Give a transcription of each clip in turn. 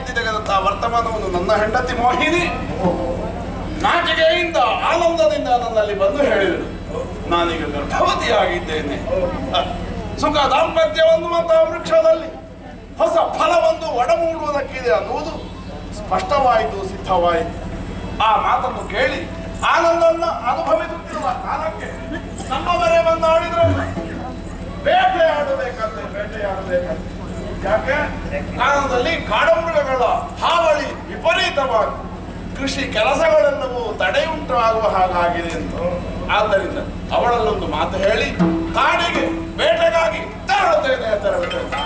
ಬಿತ್ತಿ ತೆಗೆದಂತಹ ವರ್ತಮಾನವನ್ನು ನನ್ನ ಹೆಂಡತಿ ಮೋಹಿನಿ ನಾಚಿಕೆಯಿಂದ ಆನಂದದಿಂದ ನನ್ನಲ್ಲಿ ಬಂದು ಹೇಳಿದರು ನಾನೀಗ ಗರ್ಭವತಿಯಾಗಿದ್ದೇನೆ ಸುಖ ದಾಂಪತ್ಯವನ್ನು ಮತ್ತು ಆ ವೃಕ್ಷದಲ್ಲಿ ಹೊಸ ಫಲವೊಂದು ಒಡಮೂಡುವುದಕ್ಕಿದೆ ಅನ್ನುವುದು ಸ್ಪಷ್ಟವಾಯಿತು ಸಿದ್ಧವಾಯಿತು ಆ ಮಾತನ್ನು ಕೇಳಿ ಆನಂದನ್ನ ಅನುಭವಿಸುತ್ತಿರುವ ಕಾಲಕ್ಕೆ ನಮ್ಮವರೇ ಬಂದು ಆಡಿದ್ರಲ್ಲ ಬೇಟೆಯಾಡಬೇಕಂತೆ ಬೇಟೆಯಾಡಬೇಕಂತೆ ಯಾಕೆ ಕಾರಣದಲ್ಲಿ ಕಾಡಮೃಗಗಳ ಹಾವಳಿ ವಿಪರೀತವಾಗಿ ಕೃಷಿ ಕೆಲಸಗಳೆಲ್ಲವೂ ತಡೆಯುಂಟಾಗುವ ಹಾಗಾಗಿದೆ ಅಂತ ಆದ್ದರಿಂದ ಅವಳಲ್ಲೊಂದು ಮಾತು ಹೇಳಿ ಕಾಡಿಗೆ ಬೇಟೆಗಾಗಿ ತೆರಳುತ್ತೇನೆ ತೆರಳುತ್ತೇನೆ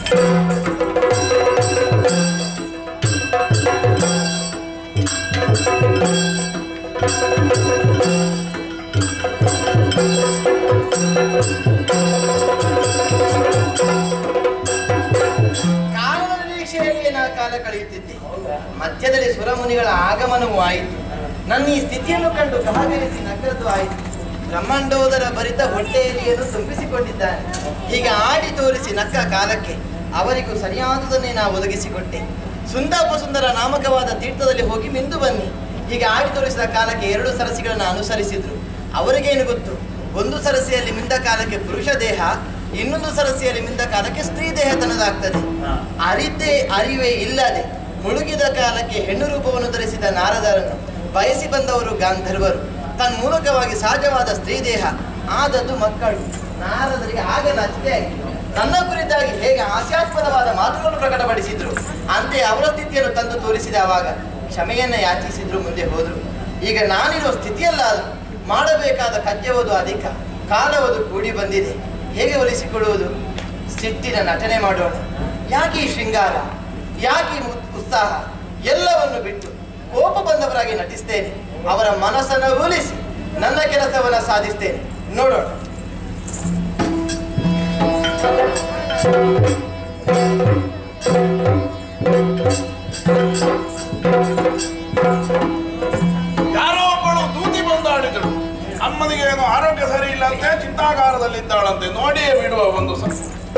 ಕಾಲದ ನಿರೀಕ್ಷೆಯಲ್ಲಿ ನಾ ಕಾಲ ಕಳೆಯುತ್ತಿದ್ದೆ ಮಧ್ಯದಲ್ಲಿ ಸುರಮುನಿಗಳ ಆಗಮನವೂ ಆಯಿತು ನನ್ನ ಈ ಸ್ಥಿತಿಯನ್ನು ಕಂಡು ಗಹಗರಿಸಿ ನಗರದ್ದು ಆಯಿತು ಬ್ರಹ್ಮಾಂಡೋದರ ಭರಿತ ಹೊಟ್ಟೆಯಲ್ಲಿಯನ್ನು ತುಂಬಿಸಿಕೊಂಡಿದ್ದಾನೆ ಹೀಗೆ ಆಡಿ ತೋರಿಸಿ ನಕ್ಕ ಕಾಲಕ್ಕೆ ಅವರಿಗೂ ಸರಿಯಾದುದನ್ನೇ ನಾ ಒದಗಿಸಿಕೊಟ್ಟೆ ಸುಂದಾಪ ಸುಂದರ ನಾಮಕವಾದ ತೀರ್ಥದಲ್ಲಿ ಹೋಗಿ ಮಿಂದು ಬನ್ನಿ ಹೀಗೆ ಆಡಿ ತೋರಿಸಿದ ಕಾಲಕ್ಕೆ ಎರಡು ಸರಸಿಗಳನ್ನು ಅನುಸರಿಸಿದ್ರು ಅವರಿಗೇನು ಗೊತ್ತು ಒಂದು ಸರಸಿಯಲ್ಲಿ ಮಿಂದ ಕಾಲಕ್ಕೆ ಪುರುಷ ದೇಹ ಇನ್ನೊಂದು ಸರಸಿಯಲ್ಲಿ ಮಿಂದ ಕಾಲಕ್ಕೆ ಸ್ತ್ರೀ ದೇಹ ತನ್ನದಾಗ್ತದೆ ಅರಿತೆ ಅರಿವೇ ಇಲ್ಲದೆ ಮುಳುಗಿದ ಕಾಲಕ್ಕೆ ಹೆಣ್ಣು ರೂಪವನ್ನು ಧರಿಸಿದ ನಾರದರನ್ನು ಬಯಸಿ ಬಂದವರು ಗಾಂಧರ್ವರು ತನ್ಮೂಲಕವಾಗಿ ಸಹಜವಾದ ಸ್ತ್ರೀ ದೇಹ ಆದದ್ದು ಮಕ್ಕಳು ನಾರದರಿಗೆ ಆಗ ನಾಚಿಕೆ ಆಯಿತು ನನ್ನ ಕುರಿತಾಗಿ ಹೇಗೆ ಹಾಸ್ಯಾಸ್ಪದವಾದ ಮಾತುಗಳನ್ನು ಪ್ರಕಟಪಡಿಸಿದ್ರು ಅಂತೆ ಅವರ ಸ್ಥಿತಿಯನ್ನು ತಂದು ತೋರಿಸಿದ ಅವಾಗ ಕ್ಷಮೆಯನ್ನ ಯಾಚಿಸಿದ್ರು ಮುಂದೆ ಹೋದ್ರು ಈಗ ನಾನಿರೋ ಸ್ಥಿತಿಯಲ್ಲಾದರೂ ಮಾಡಬೇಕಾದ ಕದ್ಯವದು ಅಧಿಕ ಕಾಲವದು ಕೂಡಿ ಬಂದಿದೆ ಹೇಗೆ ಒಲಿಸಿಕೊಳ್ಳುವುದು ಸಿಟ್ಟಿನ ನಟನೆ ಮಾಡೋಣ ಯಾಕೆ ಈ ಶೃಂಗಾರ ಯಾಕೆ ಈ ಉತ್- ಉತ್ಸಾಹ ಎಲ್ಲವನ್ನು ಬಿಟ್ಟು ಕೋಪ ಬಂದವರಾಗಿ ನಟಿಸ್ತೇನೆ ಅವರ ಮನಸ್ಸನ್ನು ಒಲಿಸಿ ನನ್ನ ಕೆಲಸವನ್ನು ಸಾಧಿಸ್ತೇನೆ ನೋಡೋಣ ಯಾರೋ ಒಬ್ಬಳು ದೂತಿ ಬಂದಾಡಿದಳು ಅಮ್ಮನಿಗೆ ಏನೋ ಆರೋಗ್ಯ ಸರಿ ಇಲ್ಲಂತೆ ಚಿಂತಾಗಾರದಲ್ಲಿದ್ದಾಳಂತೆ ನೋಡಿಯೇ ಬಿಡುವ ಒಂದು ಸ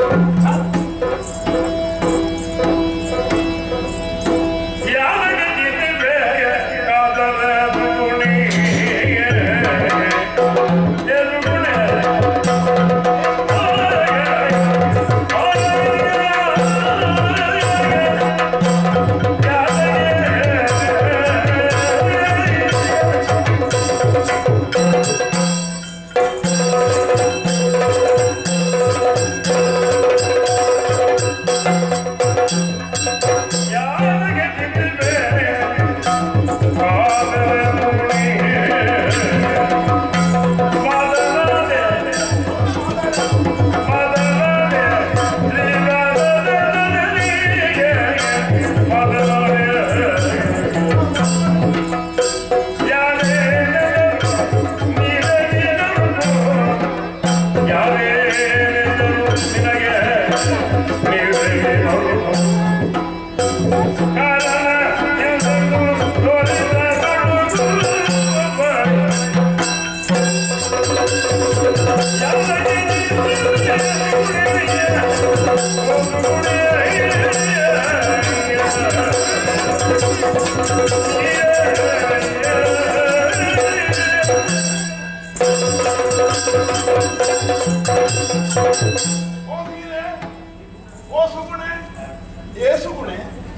ಓ ನೀರೇ, ಓ ಸುಗುಣೆ ಏ ಸುಗುಣೆ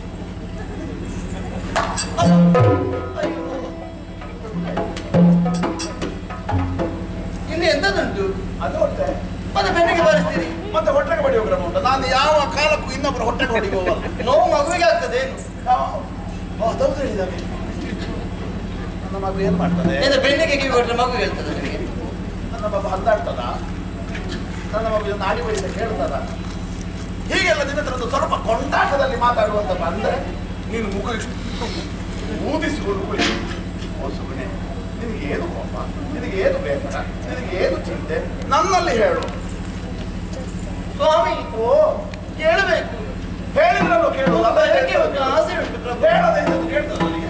ಇನ್ನು ಎಂತದುಂಟು ಅದು ಹೊಟ್ಟೆ ಮತ್ತೆ ಬೆನ್ನಿಗೆ ಬಾರಿಸ್ತೀರಿ ಮತ್ತೆ ಹೊಟ್ಟೆಗೆ ಬಡಿಯೋ ಕ್ರಮ ಉಂಟು ನಾನು ಯಾವ ಕಾಲಕ್ಕೂ ಇನ್ನೊಬ್ಬರು ಹೊಟ್ಟೆಗೆ ಹೊಡಿಬೋವಲ್ಲ ನೋವು ಮಗುವಿಗೆ ಆಗ್ತದೆ ಏನು ಅದೌದು ಹೇಳಿದಾಗೆ ನನ್ನ ಮಗು ಏನ್ ಮಾಡ್ತದೆ ಏನು ಬೆನ್ನಿಗೆ ಕಿವಿ ಕೊಟ್ಟರೆ ಮಗು ಹೇಳ್ತದೆ ನಿಮಗೆ ನನ್ನ ಮಗು ಹದ್ದಾಡ್ತದ ನನ್ನ ಮಗು ನಾಡಿ ವಯಸ್ಸ ಕೇಳ್ತದ ಹೀಗೆಲ್ಲ ನಿನ್ನ ಹತ್ರ ಒಂದು ಸ್ವಲ್ಪ ಕೊಂಡಾಟದಲ್ಲಿ ಮಾತಾಡುವಂತ ಬಂದ್ರೆ ನೀನು ಮುಖ ಇಷ್ಟು ಊದಿಸಿಕೊಂಡು ಕುಳಿತು ಓ ಸುಮ್ಮನೆ ನಿನಗೆ ಏನು ಕೋಪ ನಿನಗೆ ಏನು ಬೇಸರ ನಿನಗೆ ಏನು ಚಿಂತೆ ನನ್ನಲ್ಲಿ ಹೇಳು ಸ್ವಾಮಿ ಓ ಕೇಳಬೇಕು ಹೇಳಿದ್ರಲ್ಲೂ ಕೇಳು ಅಲ್ಲ ಅದಕ್ಕೆ ಒಂದು ಆಸೆ ಉಂಟು ಪ್ರಭು ಹೇಳದೆ ಇದ್ದದ್ದು ಕೇಳ್ತದೆ ನನಗೆ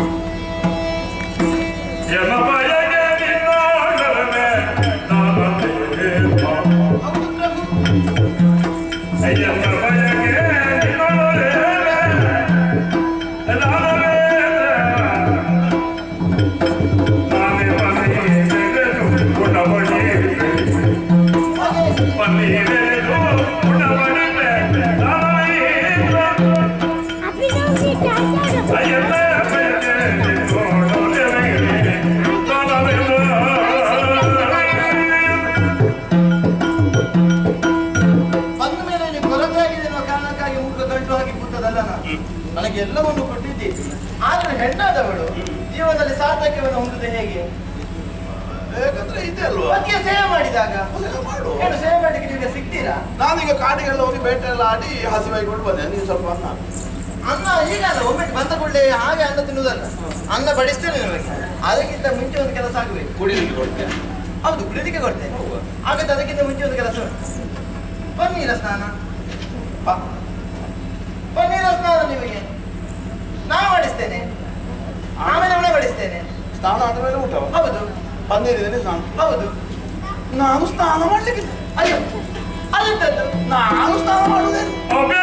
ಹೌದು ಪ್ರಭು ಹೆಣ್ಣಾದವಳು ಜೀವನದಲ್ಲಿ ಸಾರ್ಥಕ್ಯವನ್ನು ಹೊಂದುದು ಹೇಗೆ ಹೇಗಂದ್ರೆ ಇದೆ ಅಲ್ವಾ ಪತಿಯ ಸೇವೆ ಮಾಡಿದಾಗ ಸೇವೆ ಮಾಡು. ಏನು ಸೇವೆ ಮಾಡಲಿಕ್ಕೆ ನಿಮಗೆ ಸಿಗ್ತೀರಾ ನಾನೀಗ ಕಾಡಿಗೆಲ್ಲ ಹೋಗಿ ಬೇಟೆ ಎಲ್ಲ ಆಡಿ ಹಸಿವಾಯಿಕೊಂಡು ಬಂದೆ ನೀವು ಸ್ವಲ್ಪ ಅನ್ನ ಹಾಕು. ಅನ್ನ ಈಗಲ್ಲ ಒಮ್ಮೆ ಬಂದ ಕೂಡಲೇ ಹಾಗೆ ಅನ್ನ ತಿನ್ನುವುದಲ್ಲ ಅನ್ನ ಬಡಿಸ್ತೇನೆ ನಿಮಗೆ ಅದಕ್ಕಿಂತ ಮುಂಚೆ ಒಂದು ಕೆಲಸ ಆಗಬೇಕು ಕುಡಿಲಿಕ್ಕೆ ಕೊಡ್ತೇನೆ ಹೌದು ಕುಡಿಲಿಕ್ಕೆ ಕೊಡ್ತೇನೆ ಹಾಗಾದ್ರೆ ಅದಕ್ಕಿಂತ ಮುಂಚೆ ಒಂದು ಕೆಲಸ ಉಂಟು. ಪನ್ನೀರ ಸ್ನಾನ ಪ- ಪನ್ನೀರ ಸ್ನಾನ ನಿಮಗೆ ನಾ ಮಾಡಿಸ್ತೇನೆ ಆಮೇಲೆ ಅವನೇ ಬಡಿಸ್ತೇನೆ ಸ್ನಾನ ಆದ ಮೇಲೆ ಊಟ ಹೌದು ಪನ್ನೀರಿನಲ್ಲಿ ಸ್ನಾನ ಹೌದು ನಾನು ಸ್ನಾನ ಮಾಡ್ಲಿಕ್ಕೆ ಅಯ್ಯೋ ಅದೆಂತದ್ದು ನಾನು ಸ್ನಾನ ಮಾಡುವುದೇನು